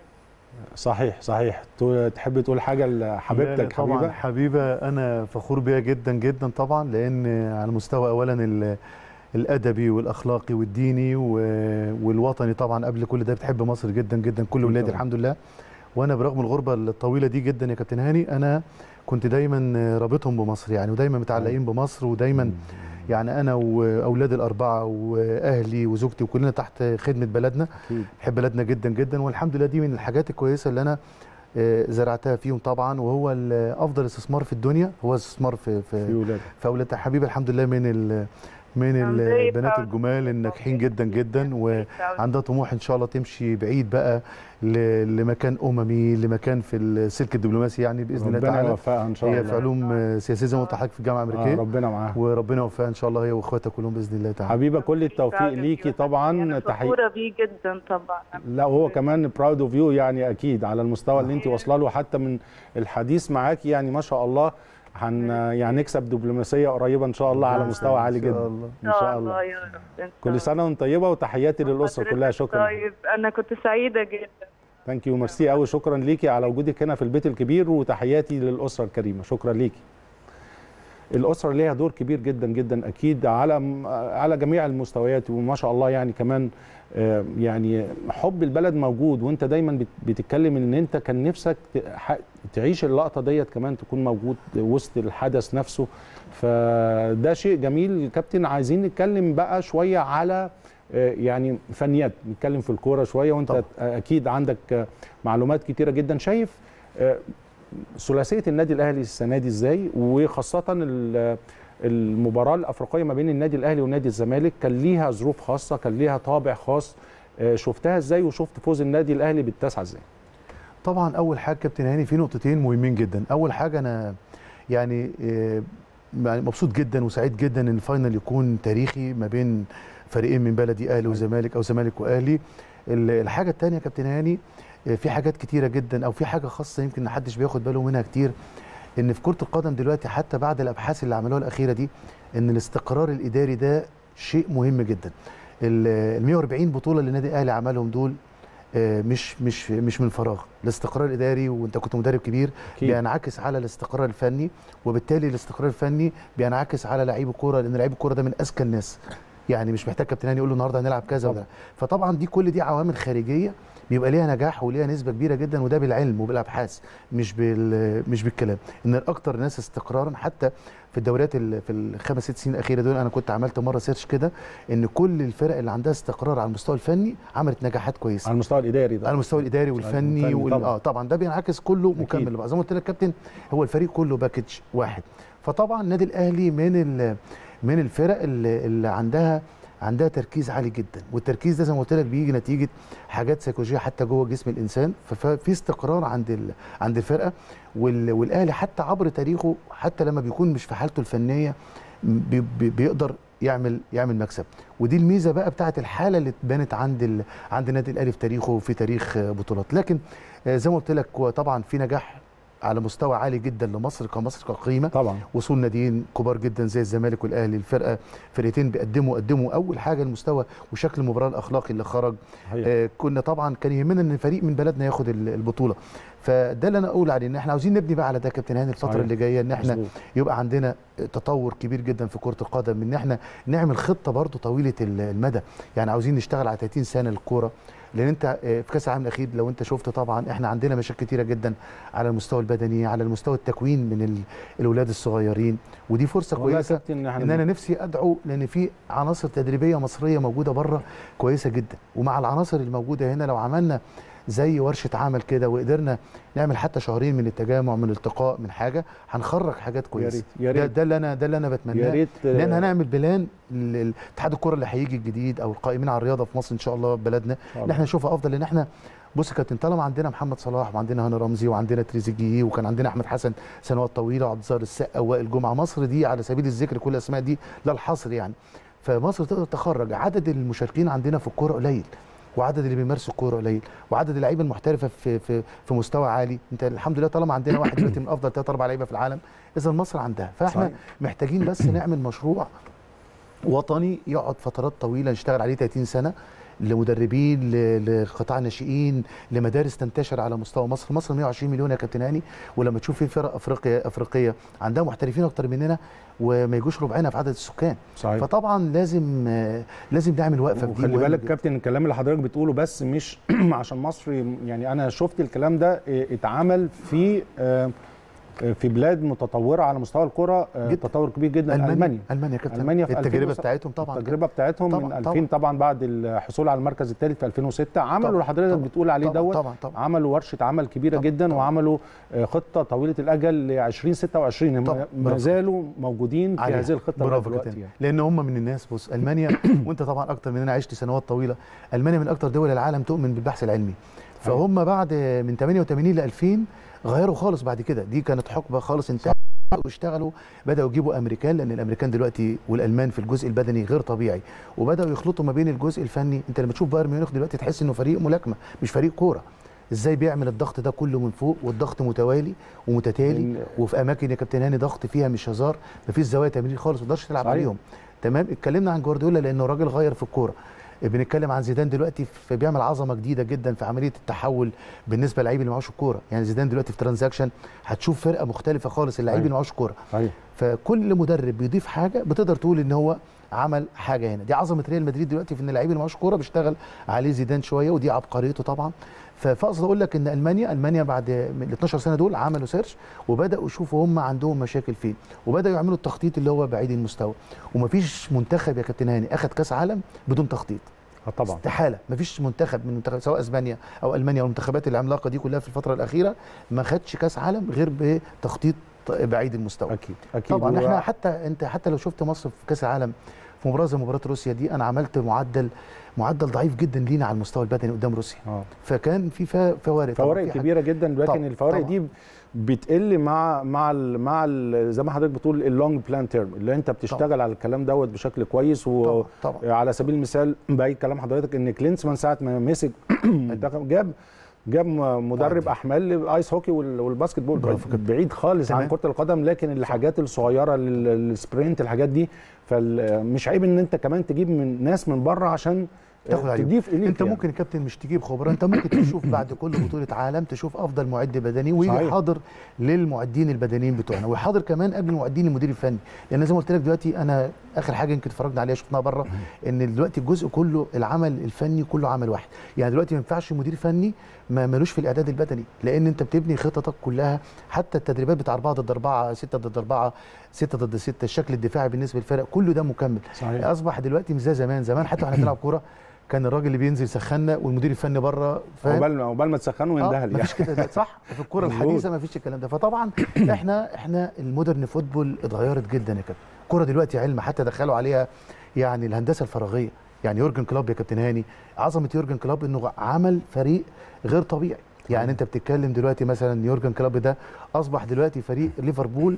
صحيح صحيح تو- تحب تقول حاجه لا، لا، لحبيبتك طبعا حبيبه حبيبه انا فخور بيها جدا جدا طبعا لان على مستوى اولا ال- الادبي والاخلاقي والديني و- والوطني طبعا قبل كل ده بتحب مصر جدا جدا كل ولادي طبعاً. الحمد لله وانا برغم الغربه الطويله دي جدا يا كابتن هاني انا كنت دايما رابطهم بمصر يعني ودايما متعلقين بمصر ودايما يعني انا واولادي الاربعه واهلي وزوجتي وكلنا تحت خدمه بلدنا اكيد بحب بلدنا جدا جدا والحمد لله دي من الحاجات الكويسه اللي انا آه، زرعتها فيهم طبعا وهو ال- افضل استثمار في الدنيا هو استثمار في في في, ولادك في اولاد حبيبه الحمد لله من ال من I'm very البنات proud. الجمال الناجحين جدا جدا وعندها طموح ان شاء الله تمشي بعيد بقى ل- لمكان اممي لمكان في السلك الدبلوماسي يعني باذن الله ربنا تعالى يوفقها ان شاء هي الله في علوم آه، سياسيه زي ما قلت لحضرتك في الجامعه آه الامريكيه ربنا معاها وربنا يوفقها ان شاء الله هي واخواتها كلهم باذن الله تعالى حبيبه كل التوفيق ليكي طبعا انا تحيه فخوره بيه جدا طبعا لا وهو كمان براود اوف يو يعني اكيد على المستوى اللي انت واصله له حتى من الحديث معاكي يعني ما شاء الله هن يعني نكسب دبلوماسيه قريبه ان شاء الله على مستوى عالي إن شاء جدا الله. ان شاء الله يا رب إن شاء كل الله. سنه وانت طيبه وتحياتي للاسره كلها حضرتك شكرا طيب انا كنت سعيده جدا ثانك يو ميرسي قوي شكرا ليكي على وجودك هنا في البيت الكبير وتحياتي للاسره الكريمه شكرا ليكي الاسره ليها دور كبير جدا جدا اكيد على على جميع المستويات وما شاء الله يعني كمان آه، يعني حب البلد موجود وانت دايما بت- بتتكلم ان انت كان نفسك ت- ح- تعيش اللقطه ديت كمان تكون موجود وسط الحدث نفسه فده شيء جميل كابتن عايزين نتكلم بقى شويه على آه، يعني فنيات نتكلم في الكوره شويه وانت طبعا. اكيد عندك آه، معلومات كتيره جدا شايف آه، ثلاثيه النادي الاهلي السنه دي ازاي وخاصه ال- المباراه الافريقيه ما بين النادي الاهلي ونادي الزمالك كان ليها ظروف خاصه كان ليها طابع خاص آه، شفتها ازاي وشفت فوز النادي الاهلي بالتاسعه ازاي طبعا اول حاجه كابتن هاني في نقطتين مهمين جدا اول حاجه انا يعني آه، يعني مبسوط جدا وسعيد جدا ان الفاينل يكون تاريخي ما بين فريقين من بلدي اهلي وزمالك او زمالك واهلي ال- الحاجه الثانيه كابتن هاني آه، في حاجات كتيره جدا او في حاجه خاصه يمكن محدش بياخد باله منها كتير ان في كره القدم دلوقتي حتى بعد الابحاث اللي عملوها الاخيره دي ان الاستقرار الاداري ده شيء مهم جدا ال 140 بطوله اللي النادي الاهلي عملهم دول آه، مش مش مش من فراغ الاستقرار الاداري وانت كنت مدرب كبير أكيد. بينعكس على الاستقرار الفني وبالتالي الاستقرار الفني بينعكس على لعيب الكوره لان لعيب الكوره ده من اذكى الناس يعني مش محتاج كابتن هاني يقول له النهارده هنلعب كذا ولا فطبعا دي كل دي عوامل خارجيه بيبقى ليها نجاح وليها نسبه كبيره جدا وده بالعلم وبالابحاث مش بال مش بالكلام ان الاكثر ناس استقرارا حتى في الدوريات ال- في الخمس ست سنين الاخيره دول انا كنت عملت مره سيرش كده ان كل الفرق اللي عندها استقرار على المستوى الفني عملت نجاحات كويسه على المستوى الاداري ده على المستوى الاداري والفني الفني وال... طبعاً. اه طبعا ده بينعكس كله مكمل لبعض زي ما قلت لك كابتن هو الفريق كله باكج واحد فطبعا النادي الاهلي من ال... من الفرق اللي, اللي عندها عندها تركيز عالي جدا والتركيز ده زي ما قلت لك بيجي نتيجه حاجات سيكولوجيه حتى جوه جسم الانسان ففي استقرار عند ال... عند الفرقه وال... والاهلي حتى عبر تاريخه حتى لما بيكون مش في حالته الفنيه بي... بي... بيقدر يعمل يعمل مكسب ودي الميزه بقى بتاعت الحاله اللي اتبنت عند ال... عند النادي الاهلي في تاريخه وفي تاريخ آه، بطولات لكن آه، زي ما قلت لك هو طبعا في نجاح على مستوى عالي جدا لمصر كمصر كقيمه طبعا وصول ناديين كبار جدا زي الزمالك والاهلي الفرقه فرقتين بيقدموا قدموا اول حاجه المستوى وشكل المباراه الاخلاقي اللي خرج صحيح. آه كنا طبعا كان يهمنا ان فريق من بلدنا ياخد ال- البطوله فده اللي انا اقول عليه ان احنا عاوزين نبني بقى على ده يا كابتن هاني الفتره صحيح. اللي جايه ان احنا مظبوط. يبقى عندنا تطور كبير جدا في كره القدم ان احنا نعمل خطه برضو طويله ال- المدى يعني عاوزين نشتغل على 30 سنه للكوره لان انت آه، في كاس العالم الاخير لو انت شفت طبعا احنا عندنا مشاكل كتيره جدا على المستوى البدني على المستوى التكوين من ال- الاولاد الصغيرين ودي فرصه والله يا كويسه كابتن احنا ان انا نفسي ادعو لان في عناصر تدريبيه مصريه موجوده بره كويسه جدا ومع العناصر الموجوده هنا لو عملنا زي ورشه عمل كده وقدرنا نعمل حتى شهرين من التجمع من الالتقاء من حاجه هنخرج حاجات كويسه ريت- يا ده, ريت. ده اللي انا ده اللي انا يا بتمناه ريت لان آه، هنعمل بلان لاتحاد الكره اللي هيجي الجديد او القائمين على الرياضه في مصر ان شاء الله بلدنا ان احنا نشوفها افضل لان احنا بص يا كابتن طالما عندنا محمد صلاح وعندنا هاني رمزي وعندنا تريزيجيه وكان عندنا احمد حسن سنوات طويله وعبد الظاهر السقا ووائل جمعه مصر دي على سبيل الذكر كل الاسماء دي لا الحصر يعني فمصر تقدر تخرج عدد المشاركين عندنا في الكوره قليل وعدد اللي بيمارسوا الكوره قليل وعدد اللعيبه المحترفه في في في مستوى عالي انت الحمد لله طالما عندنا واحد دلوقتي من افضل ثلاث اربع لعيبه في العالم اذا مصر عندها فاحنا صحيح. محتاجين بس نعمل مشروع وطني يقعد فترات طويله نشتغل عليه 30 سنه لمدربين ل- لقطاع ناشئين لمدارس تنتشر على مستوى مصر مصر 120 مليون يا كابتن هاني ولما تشوف في فرق افريقيا افريقيه عندها محترفين اكتر مننا وما يجوش ربعنا في عدد السكان صحيح فطبعا لازم آه، لازم نعمل وقفه في دي وخلي مهمة بالك جداً. كابتن الكلام اللي حضرتك بتقوله بس مش عشان مصر يعني انا شفت الكلام ده اه، اتعمل في اه، في بلاد متطوره على مستوى الكره اه، جداً. تطور كبير جدا المانيا المانيا المانيا يا كابتن ألمانيا في التجربه 2007 بتاعتهم طبعا التجربه بتاعتهم طبعاً، من طبعاً. 2000 طبعا بعد الحصول على المركز الثالث في 2006 عملوا اللي حضرتك طبعاً. بتقول عليه طبعاً، دوت طبعا طبعا عملوا ورشه عمل كبيره طبعاً، جدا طبعاً. وعملوا آه، خطه طويله الاجل ل 2026 هم طبعاً، ما برافو. زالوا موجودين في عليها. هذه الخطه لغاية برافو دلوقتي كابتن يعني. لان هم من الناس بص المانيا وانت طبعا اكتر مننا عشت سنوات طويله المانيا من اكتر دول العالم تؤمن بالبحث العلمي فهم بعد من 88 ل 2000 غيروا خالص بعد كده دي كانت حقبه خالص انتهت واشتغلوا بداوا يجيبوا امريكان لان الامريكان دلوقتي والالمان في الجزء البدني غير طبيعي وبداوا يخلطوا ما بين الجزء الفني انت لما تشوف بايرن ميونخ دلوقتي تحس انه فريق ملاكمه مش فريق كوره ازاي بيعمل الضغط ده كله من فوق والضغط متوالي ومتتالي لأن- وفي اماكن يا كابتن هاني ضغط فيها مش هزار مفيش زوايا تمرير خالص ما تقدرش تلعب صحيح. عليهم تمام اتكلمنا عن جوارديولا لانه راجل غير في الكوره بنتكلم عن زيدان دلوقتي في بيعمل عظمه جديده جدا في عمليه التحول بالنسبه للعيب اللي معهوش الكوره يعني زيدان دلوقتي في ترانزاكشن هتشوف فرقه مختلفه خالص اللعيب صحيح. اللي معهوش الكوره صحيح فكل مدرب بيضيف حاجه بتقدر تقول ان هو عمل حاجه هنا دي عظمه ريال مدريد دلوقتي في ان اللعيب اللي معهوش كوره بيشتغل عليه زيدان شويه ودي عبقريته طبعا ف- فاقصد اقول لك ان المانيا المانيا بعد من ال 12 سنه دول عملوا سيرش وبداوا يشوفوا هم عندهم مشاكل فين وبداوا يعملوا التخطيط اللي هو بعيد المستوى ومفيش منتخب يا كابتن هاني اخذ كاس عالم بدون تخطيط آه طبعا استحاله مفيش منتخب من منتخب سواء اسبانيا او المانيا او المنتخبات العملاقه دي كلها في الفتره الاخيره ما خدش كاس عالم غير بتخطيط بعيد المستوى اكيد اكيد طبعا و- احنا حتى انت حتى لو شفت مصر في كاس العالم في مباراه زي مباراه روسيا دي انا عملت معدل معدل ضعيف جدا لينا على المستوى البدني قدام روسيا اه فكان في فا- فوارق طبعاً، فوارق في حاجة- كبيره جدا لكن طبعاً، الفوارق طبعاً. دي بتقل مع مع ال مع ال زي ما حضرتك بتقول اللونج بلان تيرم اللي انت بتشتغل على الكلام دوت بشكل كويس طبعا طبعا وعلى سبيل المثال باقي كلام حضرتك ان كلينسمان ساعه ما مسك المنتخب جاب جاب مدرب عادي. احمال للايس هوكي وال- والباسكت بول برافو كده. بعيد خالص عن تمام. كره القدم لكن الحاجات الصغيره لل- السبرنت الحاجات دي فمش عيب ان انت كمان تجيب من ناس من بره عشان تاخد عليهم. تضيف اليك انت يعني. ممكن يا كابتن مش تجيب خبراء انت ممكن تشوف بعد كل بطوله عالم تشوف افضل معد بدني ويجي صحيح. حاضر للمعدين البدنيين بتوعنا ويحاضر كمان قبل المعدين المدير الفني لان زي ما قلت لك دلوقتي انا اخر حاجه يمكن اتفرجنا عليها شفناها بره ان دلوقتي الجزء كله العمل الفني كله عمل واحد يعني دلوقتي ما ينفعش مدير فني ما ملوش في الاعداد البدني لان انت بتبني خططك كلها حتى التدريبات بتاع 4 ضد 4 6 ضد 4 6 ضد 6 الشكل الدفاعي بالنسبه للفرق كله ده مكمل صحيح اصبح دلوقتي مش زي زمان زمان حتى واحنا بنلعب كوره كان الراجل اللي بينزل يسخنا والمدير الفني بره فاهم عقبال ما عقبال ما تسخنوا آه يندهل يعني مفيش كده دلوقتي، صح في الكوره مظبوط. الحديثه مفيش الكلام ده فطبعا احنا احنا المودرن فوتبول اتغيرت جدا يا كابتن الكوره دلوقتي علم حتى دخلوا عليها يعني الهندسه الفراغيه يعني يورجن كلوب يا كابتن هاني عظمه يورجن كلوب انه عمل فريق غير طبيعي يعني انت بتتكلم دلوقتي مثلا يورجن كلوب ده اصبح دلوقتي فريق ليفربول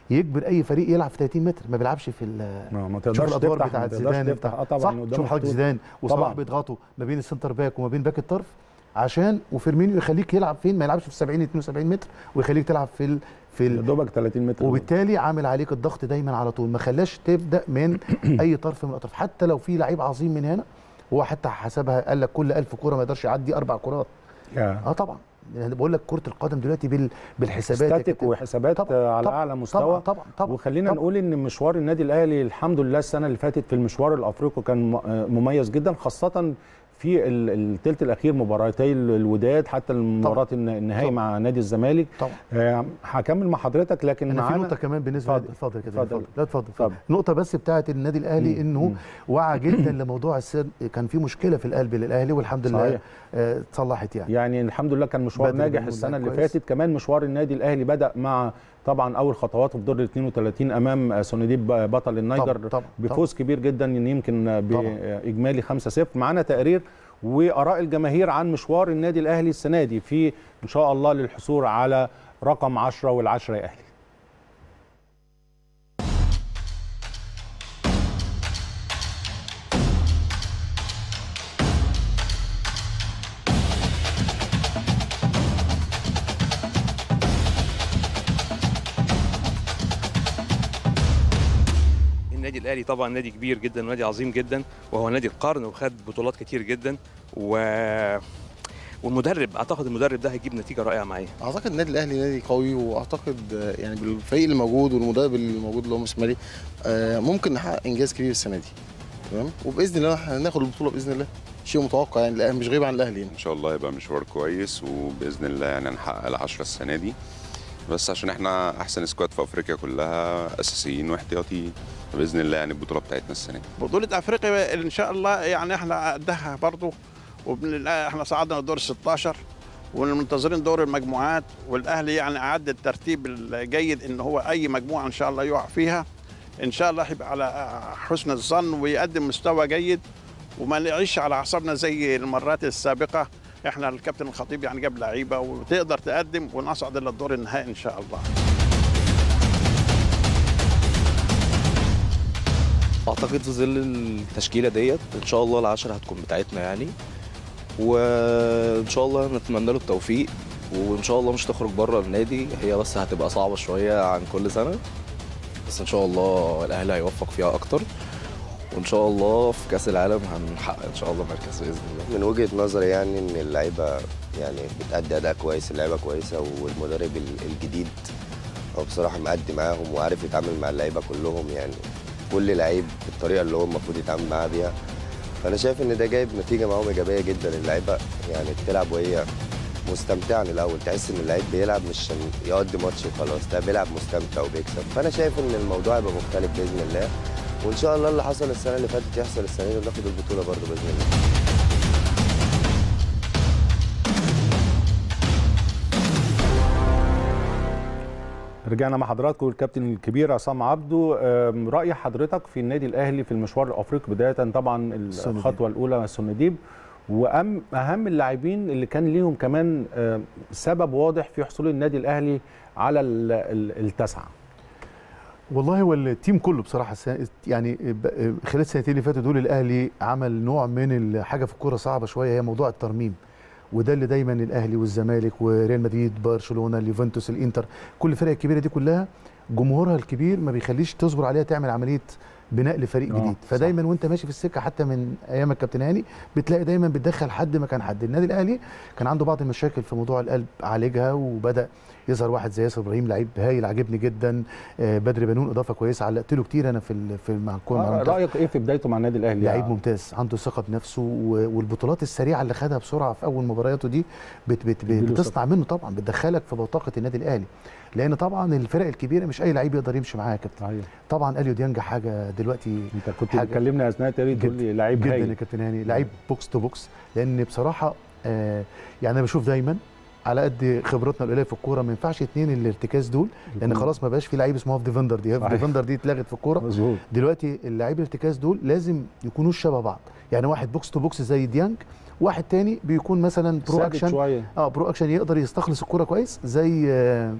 يجبر اي فريق يلعب في 30 متر ما بيلعبش في ال- ما ما شوف تقدرش الادوار تفتح ما بتاعت تقدرش زيدان تفتح اه صح طبعا قدامك شوف حضرتك خطوط. زيدان وصلاح طبعاً. بيضغطوا ما بين السنتر باك وما بين باك الطرف عشان وفيرمينيو يخليك يلعب فين ما يلعبش في 70 72 متر ويخليك تلعب في ال... في يا ال... دوبك 30 متر وبالتالي عامل عليك الضغط دايما على طول ما خلاش تبدا من اي طرف من الاطراف حتى لو في لعيب عظيم من هنا هو حتى حسبها قال لك كل 1000 كوره ما يقدرش يعدي اربع كرات يا. اه طبعا يعني بقول لك كره القدم دلوقتي بال... بالحسابات يا ستاتيك كابتن. وحسابات طبعاً، آه، على طبعاً، اعلى مستوى طبعا طبعا طبعا وخلينا طبعاً. نقول ان مشوار النادي الاهلي الحمد لله السنه اللي فاتت في المشوار الافريقي كان م- آه، مميز جدا خاصه في ال- الثلث الاخير مباراتي ال- الوداد حتى المباراه الن- النهائي طبعاً. مع نادي الزمالك طبعا آه، هكمل مع حضرتك لكن انا في معانا نقطه كمان بالنسبه اتفضل. اتفضل كده اتفضل. اتفضل لا اتفضل اتفضل. اتفضل النقطه بس بتاعه النادي الاهلي مم. انه مم. وعى جدا لموضوع السر كان في مشكله في القلب للاهلي والحمد لله صحيح. آه، اتصلحت يعني يعني الحمد لله كان مشوار بدري ناجح بنقول السنه لعيب اللي كويس. فاتت كمان مشوار النادي الاهلي بدا مع طبعا اول خطواته في دور ال 32 امام آه، سونديب بطل النيجر طبعا طبعا بفوز كبير جدا يمكن طبعاً. باجمالي 5-0 معانا تقرير واراء الجماهير عن مشوار النادي الاهلي السنه دي في ان شاء الله للحصول على رقم 10 والعشرة يا اهلي النادي الاهلي طبعا نادي كبير جدا ونادي عظيم جدا وهو نادي القرن وخد بطولات كتير جدا و والمدرب اعتقد المدرب ده هيجيب نتيجه رائعه معاه اعتقد النادي الاهلي نادي قوي واعتقد آه، يعني بالفريق اللي موجود والمدرب اللي موجود اللي هو مسماري آه، ممكن نحقق انجاز كبير السنه دي تمام وباذن الله هناخد البطوله باذن الله شيء متوقع يعني الأهلي مش غريب عن الاهلي يعني. ان شاء الله يبقى مشوار كويس وباذن الله يعني نحقق العشرة السنه دي بس عشان احنا احسن سكواد في افريقيا كلها اساسيين واحتياطيين باذن الله يعني البطوله بتاعتنا السنه دي بطولة افريقيا ان شاء الله يعني احنا قدها برضه احنا صعدنا الدور 16 ومنتظرين دور المجموعات والاهلي يعني اعد الترتيب الجيد ان هو اي مجموعه ان شاء الله يقع فيها ان شاء الله هيبقى على حسن الظن ويقدم مستوى جيد وما نعيش على اعصابنا زي المرات السابقه احنا الكابتن الخطيب يعني جاب لعيبه وتقدر تقدم ونصعد الى الدور النهائي ان شاء الله اعتقد في ظل التشكيله ديت ان شاء الله العشرة هتكون بتاعتنا يعني وان شاء الله نتمنى له التوفيق وان شاء الله مش تخرج بره النادي هي بس هتبقى صعبه شويه عن كل سنه بس ان شاء الله الاهلي هيوفق فيها اكتر وان شاء الله في كاس العالم هنحقق ان شاء الله مركز باذن الله من وجهه نظري يعني ان اللعيبه يعني بتأدي اداء كويس اللعيبه كويسه والمدرب ال- الجديد هو بصراحه مأدي معاهم وعارف يتعامل مع اللعيبه كلهم يعني كل لعيب بالطريقه اللي هو المفروض يتعامل معاها بيها فانا شايف ان ده جايب نتيجه معاهم ايجابيه جدا اللعيبه يعني بتلعب وهي مستمتعه من الاول تحس ان اللعيب بيلعب مش عشان يقضي ماتش وخلاص لا بيلعب مستمتع وبيكسب فانا شايف ان الموضوع هيبقى مختلف باذن الله وان شاء الله اللي حصل السنه اللي فاتت يحصل السنه دي وناخد البطوله برضه باذن الله رجعنا مع حضراتكم الكابتن الكبير عصام عبده آم، راي حضرتك في النادي الاهلي في المشوار الافريقي بدايه طبعا السنديب. الخطوه الاولى السنديب وأم اهم اللاعبين اللي كان ليهم كمان آم، سبب واضح في حصول النادي الاهلي على ال- ال- التسعه والله هو التيم كله بصراحه السنة يعني ب- خلال السنتين اللي فاتوا دول الاهلي عمل نوع من الحاجه في الكوره صعبه شويه هي موضوع الترميم وده اللي دايما الاهلي والزمالك وريال مدريد برشلونه اليوفنتوس الانتر كل الفرق الكبيره دي كلها جمهورها الكبير ما بيخليش تصبر عليها تعمل عمليه بناء لفريق آه، جديد صح. فدايما وانت ماشي في السكه حتى من ايام الكابتن هاني بتلاقي دايما بتدخل حد مكان حد النادي الاهلي كان عنده بعض المشاكل في موضوع القلب عالجها وبدا يظهر واحد زي ياسر ابراهيم لعيب هايل عاجبني جدا آه، بدر بنون اضافه كويسه علقت له كتير انا في ال- في مع الكوره مع آه، المنتخب. رايك ايه في بدايته مع النادي الاهلي لعيب ممتاز عنده ثقه بنفسه و- والبطولات السريعه اللي خدها بسرعه في اول مبارياته دي بت بت بتديله بتصنع منه طبعا بتدخلك في بطاقه النادي الاهلي لان طبعا الفرق الكبيره مش اي لعيب يقدر يمشي معاها يا كابتن صحيح طبعا اليو ديانج حاجه دلوقتي انت كنت حاجة- بتكلمني اثناء التقرير تقول لي لعيب جدا يا هايل كابتن هاني لعيب بوكس تو بوكس لان بصراحه آه يعني انا بشوف دايما على قد خبرتنا القليله في الكوره ما ينفعش اتنين الارتكاز دول لان خلاص ما بقاش في لعيب اسمه هاف ديفندر دي هاف صحيح. ديفندر دي اتلغت في الكوره مظبوط دلوقتي اللعيب الارتكاز دول لازم يكونوا شبه بعض يعني واحد بوكس تو بوكس زي ديانج واحد تاني بيكون مثلا برو ثابت اكشن شويه اه برو اكشن يقدر يستخلص الكوره كويس زي آه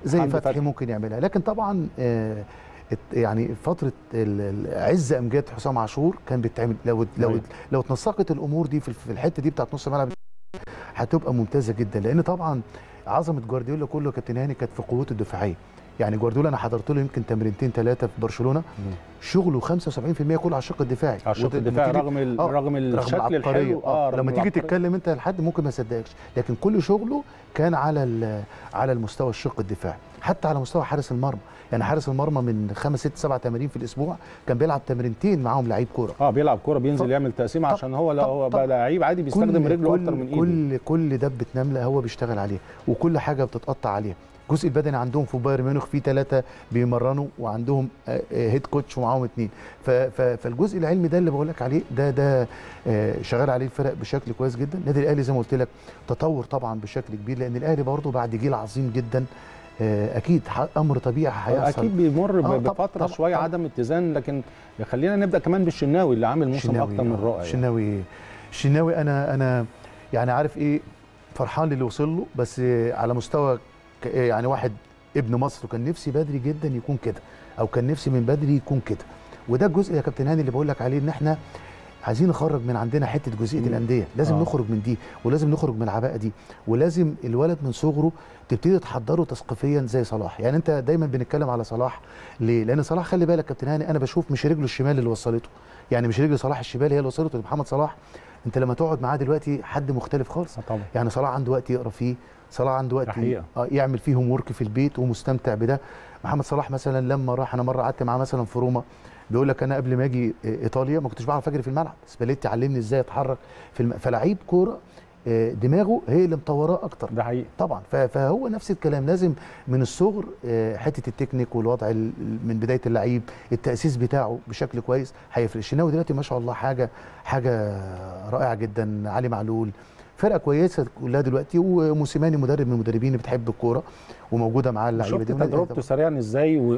زي حمدي فتحي فتحي. ممكن يعملها لكن طبعا آه، الت- يعني فتره ال- ال- عز امجاد حسام عاشور كان بيتعمل لو لو أيوة. لو اتنسقت الامور دي في في الحته دي بتاعت نص الملعب هتبقى ممتازه جدا لان طبعا عظمه جوارديولا كله يا كابتن هاني كانت في قوته الدفاعيه يعني جوارديولا انا حضرت له يمكن تمرينتين ثلاثه في برشلونه شغله 75% كله على الشق الدفاعي على الشق وت- الدفاعي وتيجي- رغم ال- آه، رغم الشكل العبقرية. الحلو اه رغم لما تيجي العبقرية. تتكلم انت لحد ممكن ما يصدقكش لكن كل شغله كان على ال- على المستوى الشق الدفاعي حتى على مستوى حارس المرمى يعني حارس المرمى من خمس ست سبع تمارين في الاسبوع كان بيلعب تمرينتين معاهم لعيب كوره اه بيلعب كوره بينزل طب- يعمل تقسيمه طب- عشان هو لا طب- هو طب- بقى لعيب عادي بيستخدم كل- رجله كل اكتر من ايده كل كل دبه نمله هو بيشتغل عليها وكل حاجه بتتقطع عليها الجزء البدني عندهم في بايرن ميونخ في ثلاثه بيمرنوا وعندهم آه، آه، هيد كوتش ومعاهم اثنين فالجزء العلمي ده اللي بقول لك عليه ده ده آه، شغال عليه الفرق بشكل كويس جدا النادي الاهلي زي ما قلت لك تطور طبعا بشكل كبير لان الاهلي برضه بعد جيل عظيم جدا آه، اكيد ح- امر طبيعي هيحصل اكيد بيمر ب- آه، طب- بفتره طب- شويه طب. عدم اتزان لكن خلينا نبدا كمان بالشناوي اللي عامل موسم الشناوي، اكتر من آه، رائع يعني. الشناوي الشناوي انا انا يعني عارف ايه فرحان للي وصل له بس على مستوى ك- يعني واحد ابن مصر وكان نفسي بدري جدا يكون كده او كان نفسي من بدري يكون كده وده الجزء يا كابتن هاني اللي بقول لك عليه ان احنا عايزين نخرج من عندنا حته جزئيه مم. الانديه لازم آه. نخرج من دي ولازم نخرج من العباءه دي ولازم الولد من صغره تبتدي تحضره تثقيفيا زي صلاح يعني انت دايما بنتكلم على صلاح ليه لان صلاح خلي بالك كابتن هاني انا بشوف مش رجله الشمال اللي وصلته يعني مش رجل صلاح الشمال هي اللي وصلته محمد صلاح انت لما تقعد معاه دلوقتي حد مختلف خالص آه طبعا يعني صلاح عنده وقت يقرا فيه صلاح عنده وقت حقيقة. آه، يعمل فيه هوم ورك في البيت ومستمتع بده محمد صلاح مثلا لما راح انا مره قعدت معاه مثلا في روما بيقول لك انا قبل ما اجي آه، ايطاليا ما كنتش بعرف اجري في الملعب سباليتي علمني ازاي اتحرك في الم... فلعيب كوره آه، دماغه هي اللي مطوراه اكتر ده حقيقي طبعا ف- فهو نفس الكلام لازم من الصغر آه، حته التكنيك والوضع ال- من بدايه اللعيب التاسيس بتاعه بشكل كويس هيفرق الشناوي دلوقتي ما شاء الله حاجه حاجه رائعه جدا علي معلول فرقه كويسه كلها دلوقتي وموسيماني مدرب من المدربين اللي بتحب الكوره وموجوده معاه اللعيبه شفت دي والنادي الأهلي تجربته سريعا ازاي و...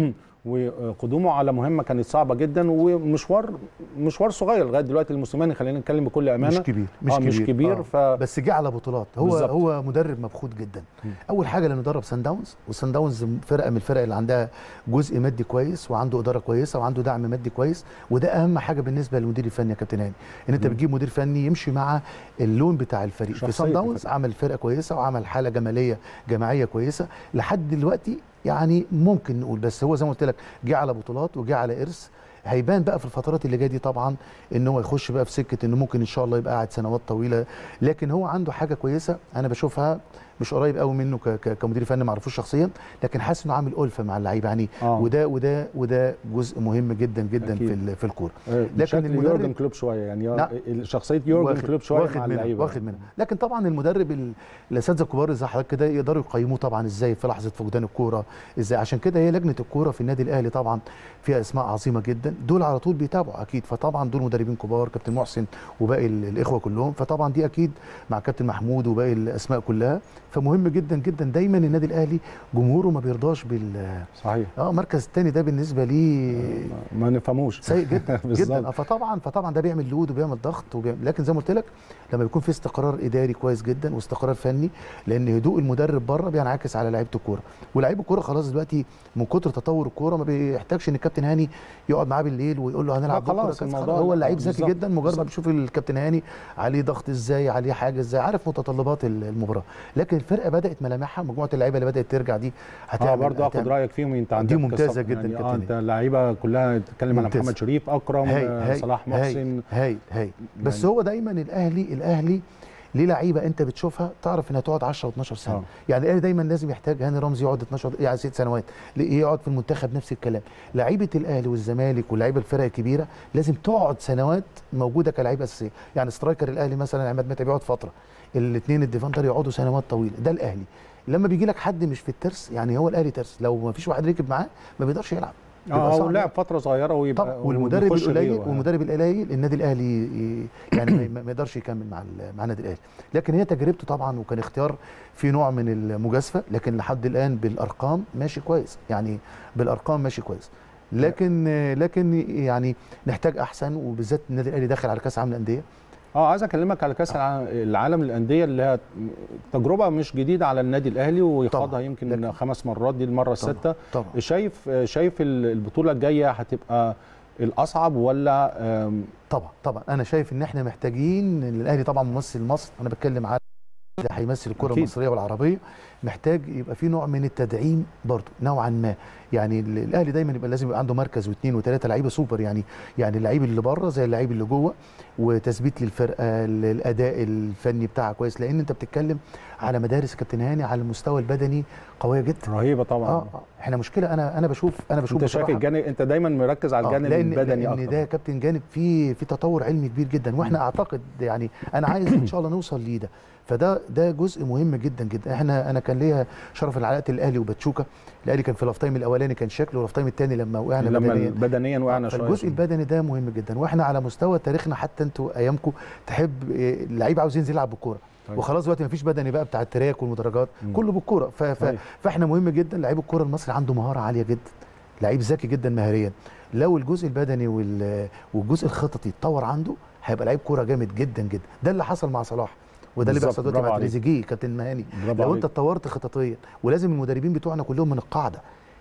وقدومه على مهمه كانت صعبه جدا ومشوار مشوار صغير لغايه دلوقتي الموسيماني خلينا نتكلم بكل طبعاً. امانه مش كبير مش آه كبير مش كبير آه. ف بس جه على بطولات هو بالظبط. هو مدرب مبخوت جدا م. اول حاجه لانه درب سان داونز وسان داونز فرقه من الفرق اللي عندها جزء مادي كويس وعنده اداره كويسه وعنده دعم مادي كويس وده اهم حاجه بالنسبه للمدير الفني يا كابتن هاني ان انت م. بتجيب مدير فني يمشي مع اللون بتاع الفريق في شخصية سان داونز الفريق. عمل فرقه كويسه وعمل حاله جماليه جماعيه كويسه لحد دلوقتي يعني ممكن نقول بس هو زي ما قلت لك جه على بطولات وجه على ارث هيبان بقى في الفترات اللي جايه دي طبعا ان هو يخش بقى في سكه انه ممكن ان شاء الله يبقى قاعد سنوات طويله لكن هو عنده حاجه كويسه انا بشوفها مش قريب قوي منه ك- ك- كمدير فني ما اعرفوش شخصيا لكن حاسس انه عامل الفه مع اللعيبه يعني آه. وده وده وده جزء مهم جدا جدا أكيد. في ال- في الكوره لكن لكن المدرب المدرب- يورجن كلوب شويه يعني لا. شخصيه يورجن واخد- كلوب شويه واخد مع منها اللعيبه واخد منها لكن طبعا المدرب ال- الاساتذه الكبار زي حضرتك كده يقدروا يقيموه طبعا ازاي في لحظه فقدان الكوره ازاي عشان كده هي لجنه الكوره في النادي الاهلي طبعا فيها اسماء عظيمه جدا دول على طول بيتابعوا اكيد فطبعا دول مدربين كبار كابتن محسن وباقي ال- الاخوه كلهم فطبعا دي اكيد مع كابتن محمود وباقي الاسماء كلها فمهم جدا جدا دايما النادي الاهلي جمهوره ما بيرضاش بال صحيح اه مركز الثاني ده بالنسبه ليه ما نفهموش سيء جدا بالظبط. جدا آه، فطبعا فطبعا ده بيعمل لود وبيعمل ضغط وبيعمل لكن زي ما قلت لك لما بيكون في استقرار اداري كويس جدا واستقرار فني لان هدوء المدرب بره بينعكس على لعيبه الكوره ولاعيب الكوره خلاص دلوقتي من كتر تطور الكوره ما بيحتاجش ان الكابتن هاني يقعد معاه بالليل ويقول له هنلعب لا، بكره خلاص كذا. الموضوع هو لا، اللعيب ذكي بالظبط، جدا مجرد ما بالظبط. بيشوف الكابتن هاني عليه ضغط ازاي عليه حاجه ازاي عارف متطلبات المباراه لكن الفرقه بدات ملامحها مجموعه اللعيبه اللي بدات ترجع دي اه هتعمل برضه اخد هتعمل- رايك فيهم انت دي عندك ممتازة قصة- جدا يعني اه كابتن انت اللعيبه كلها تتكلم على ممتازة. محمد شريف اكرم هاي آه، هاي صلاح هاي محسن هاي هاي بس يعني- هو دايما الاهلي الاهلي ليه لعيبه انت بتشوفها تعرف انها تقعد 10 و12 سنه آه. يعني الاهلي دايما لازم يحتاج هاني رمزي يقعد 12 يعني ست سنوات ليه يقعد في المنتخب نفس الكلام لعيبه الاهلي والزمالك ولاعيبه الفرق الكبيره لازم تقعد سنوات موجوده كلاعيبه اساسيه يعني سترايكر الاهلي مثلا عماد متعب يقعد فتره الاثنين الديفندر يقعدوا سنوات طويله ده الاهلي لما بيجي لك حد مش في الترس يعني هو الاهلي ترس لو ما فيش واحد ركب معاه ما بيقدرش يلعب بيبقى اه صعب. هو لعب فتره صغيره طب ويبقى والمدرب ويخش القليل غيره. والمدرب القليل النادي الاهلي ي- يعني ما- ما يقدرش يكمل مع ال- مع النادي الاهلي لكن هي تجربته طبعا وكان اختيار في نوع من المجازفه لكن لحد الان بالارقام ماشي كويس يعني بالارقام ماشي كويس لكن لكن يعني نحتاج احسن وبالذات النادي الاهلي داخل على كاس عالم الانديه اه عايز اكلمك على كاس الع- العالم للانديه اللي هي تجربه مش جديده على النادي الاهلي ويخاضها طبعاً. يمكن لكن- خمس مرات دي المره السادسه طبعا شايف شايف ال- البطوله الجايه هتبقى الاصعب ولا آم، طبعا طبعا انا شايف ان احنا محتاجين إن الاهلي طبعا ممثل مصر انا بتكلم على اللي هيمثل الكره أكيد. المصريه والعربيه محتاج يبقى في نوع من التدعيم برضه نوعا ما يعني ال- الاهلي دايما يبقى لازم يبقى عنده مركز واثنين وثلاثه لعيبه سوبر يعني يعني اللعيب اللي بره زي اللعيب اللي جوه وتثبيت للفرقه ال- الاداء الفني بتاعها كويس لان انت بتتكلم على مدارس كابتن هاني على المستوى البدني قويه جدا رهيبه طبعا اه آه. احنا مشكله انا انا بشوف انا بشوف انت شايف بصراحة- الجانب انت دايما مركز على آه، الجانب لان البدني لان اكتر ده يا كابتن جانب في في تطور علمي كبير جدا واحنا اعتقد يعني انا عايز ان شاء الله نوصل ليه ده فده ده جزء مهم جدا جدا احنا انا كان ليا شرف العلاقه الاهلي وباتشوكا الاهلي كان في الافتايم الاولاني كان شكله والافتايم الثاني لما وقعنا لما بدنيا بدنيا وقعنا شويه فالجزء البدني ده مهم جدا واحنا على مستوى تاريخنا حتى انتوا ايامكم تحب إيه، اللعيب عاوز ينزل يلعب بالكوره طيب. وخلاص دلوقتي مفيش بدني بقى بتاع التراك والمدرجات مم. كله بالكوره ف... ف... طيب. فاحنا مهم جدا لعيب الكوره المصري عنده مهاره عاليه جدا لعيب ذكي جدا مهاريا لو الجزء البدني وال... والجزء الخططي اتطور عنده هيبقى لعيب كوره جامد جدا جدا ده اللي حصل مع صلاح وده اللي بالظبط، بيحصل دلوقتي برافو مع عليك. تريزيجيه كابتن مهاني برافو لو عليك. انت اتطورت خططيا ولازم المدربين بتوعنا كلهم من القاعده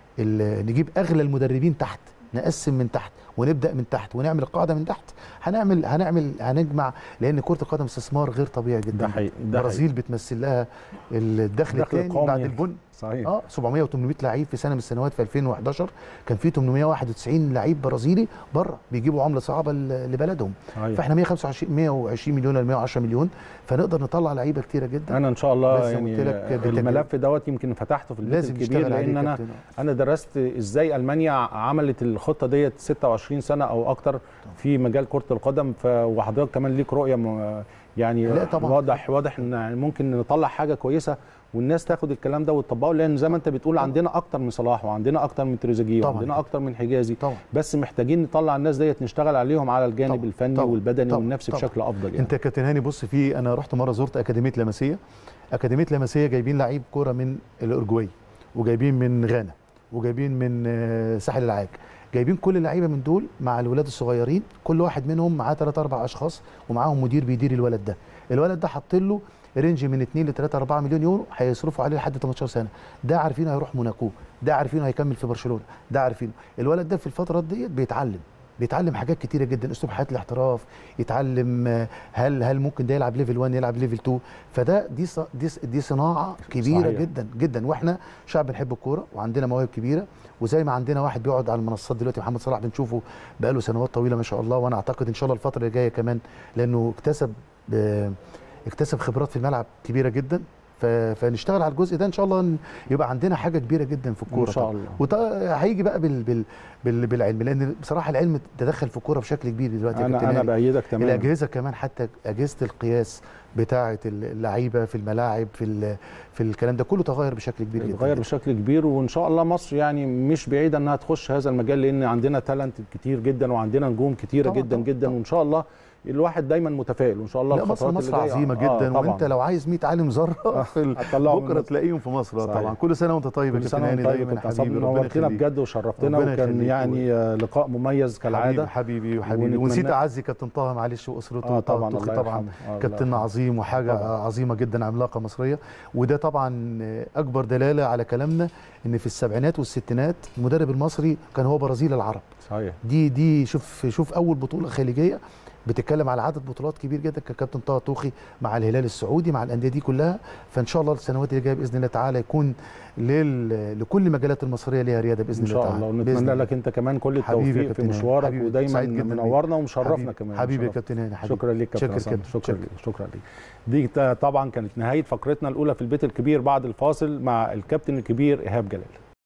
ال- نجيب اغلى المدربين تحت نقسم من تحت ونبدا من تحت ونعمل القاعده من تحت هنعمل هنعمل هنجمع لان كره القدم استثمار غير طبيعي جدا ده حقيقي ده البرازيل بتمثل لها الدخل الدخل الثاني القومي. بعد البن صحيح اه 700 و800 لعيب في سنه من السنوات في 2011 كان في 891 لعيب برازيلي بره بيجيبوا عمله صعبه ل- لبلدهم صحيح. فاحنا 125 120 مليون ولا 110 مليون فنقدر نطلع لعيبه كتيره جدا انا ان شاء الله بس يعني قلت لك بالتجربة. الملف دوت يمكن فتحته في البيت لازم الكبير نشتغل عليه لان انا كابتن. انا درست ازاي المانيا عملت الخطه ديت 26 سنه او اكتر في مجال كره القدم ف وحضرتك كمان ليك رؤيه م- يعني لا طبعاً. واضح واضح ان يعني ممكن نطلع حاجه كويسه والناس تاخد الكلام ده وتطبقه لان زي ما انت بتقول عندنا اكتر من صلاح وعندنا اكتر من تريزيجيه طبعاً. وعندنا اكتر من حجازي طبعا بس محتاجين نطلع الناس ديت نشتغل عليهم على الجانب طبعاً. الفني طبعاً. والبدني طبعاً. والنفسي طبعاً. بشكل افضل يعني انت يا كابتن هاني بص في انا رحت مره زرت اكاديميه لمسيه اكاديميه لمسيه جايبين لعيب كوره من الاورجواي وجايبين من غانا وجايبين من آه، ساحل العاج جايبين كل اللعيبه من دول مع الولاد الصغيرين كل واحد منهم معاه ثلاث اربع اشخاص ومعاهم مدير بيدير الولد ده الولد ده حاط له رينج من 2 ل 3 4 مليون يورو هيصرفوا عليه لحد 18 سنه ده عارفينه هيروح موناكو ده عارفينه هيكمل في برشلونه ده عارفينه الولد ده في الفتره ديت بيتعلم بيتعلم حاجات كتيره جدا اسلوب حياه الاحتراف يتعلم آه، هل هل ممكن ده يلعب ليفل 1 يلعب ليفل 2 فده دي ص- دي ص- دي صناعه كبيره صحيح. صحيح. جدا جدا واحنا شعب بنحب الكوره وعندنا مواهب كبيره وزي ما عندنا واحد بيقعد على المنصات دلوقتي محمد صلاح بنشوفه بقاله سنوات طويله ما شاء الله وانا اعتقد ان شاء الله الفتره اللي جايه كمان لانه اكتسب آه، اكتسب خبرات في الملعب كبيره جدا ف- فنشتغل على الجزء ده ان شاء الله ن- يبقى عندنا حاجه كبيره جدا في الكوره ان شاء طبعاً. الله وده هيجي بقى بال بال بال بالعلم لان بصراحه العلم تدخل في الكوره بشكل كبير دلوقتي يا انا كابتن انا هاني. بايدك تماما الاجهزه كمان حتى اجهزه القياس بتاعه اللعيبه في الملاعب في ال- في الكلام ده كله تغير بشكل كبير جدا اتغير بشكل كبير وان شاء الله مصر يعني مش بعيده انها تخش هذا المجال لان عندنا تالنت كتير جدا وعندنا نجوم كتيره طبعاً، جدا طبعاً، جدا طبعاً. وان شاء الله الواحد دايما متفائل وان شاء الله لا مصر الخطوات مصر اللي جاية- عظيمه آه، جدا طبعاً. وانت لو عايز 100 عالم ذره في ال- هتطلعهم بكره من- تلاقيهم في مصر آه صحيح. طبعا كل سنه وانت طيب يا كل كابتن سنه هاني وانت طيب دايما كنت حبيبي ربنا نورتنا يخليك. بجد وشرفتنا ربنا وكان يخليك. يعني آه، لقاء مميز كالعاده حبيبي حبيبي وحبيبي ونتمنى- ونسيت اعزي كابتن طه معلش واسرته اه وطه طبعا الطوخي الله طبعا يرحمه. آه، كابتن الله عظيم وحاجه طبعاً. عظيمه جدا عملاقه مصريه وده طبعا اكبر دلاله على كلامنا ان في السبعينات والستينات المدرب المصري كان هو برازيل العرب صحيح دي دي شوف شوف اول بطوله خليجيه بتتكلم على عدد بطولات كبير جدا ككابتن طه طوخي مع الهلال السعودي مع الانديه دي كلها فان شاء الله السنوات اللي جايه باذن الله تعالى يكون لل... لكل المجالات المصريه ليها رياده باذن ان الله شاء تعالى الله بإذن ونتمنى الله. لك انت كمان كل حبيبي يا التوفيق في كابتن هاني. مشوارك حبيبي. ودايما سعيد جداً بيك. منورنا ومشرفنا حبيبي. كمان حبيبي يا شرف. كابتن هاني حبيبي شكرا ليك كابتن شكرا عصام. كابتن. شكرا شكرا. ليك شكرا ليك دي تا- طبعا كانت نهايه فقرتنا الاولى في البيت الكبير بعد الفاصل مع الكابتن الكبير ايهاب جلال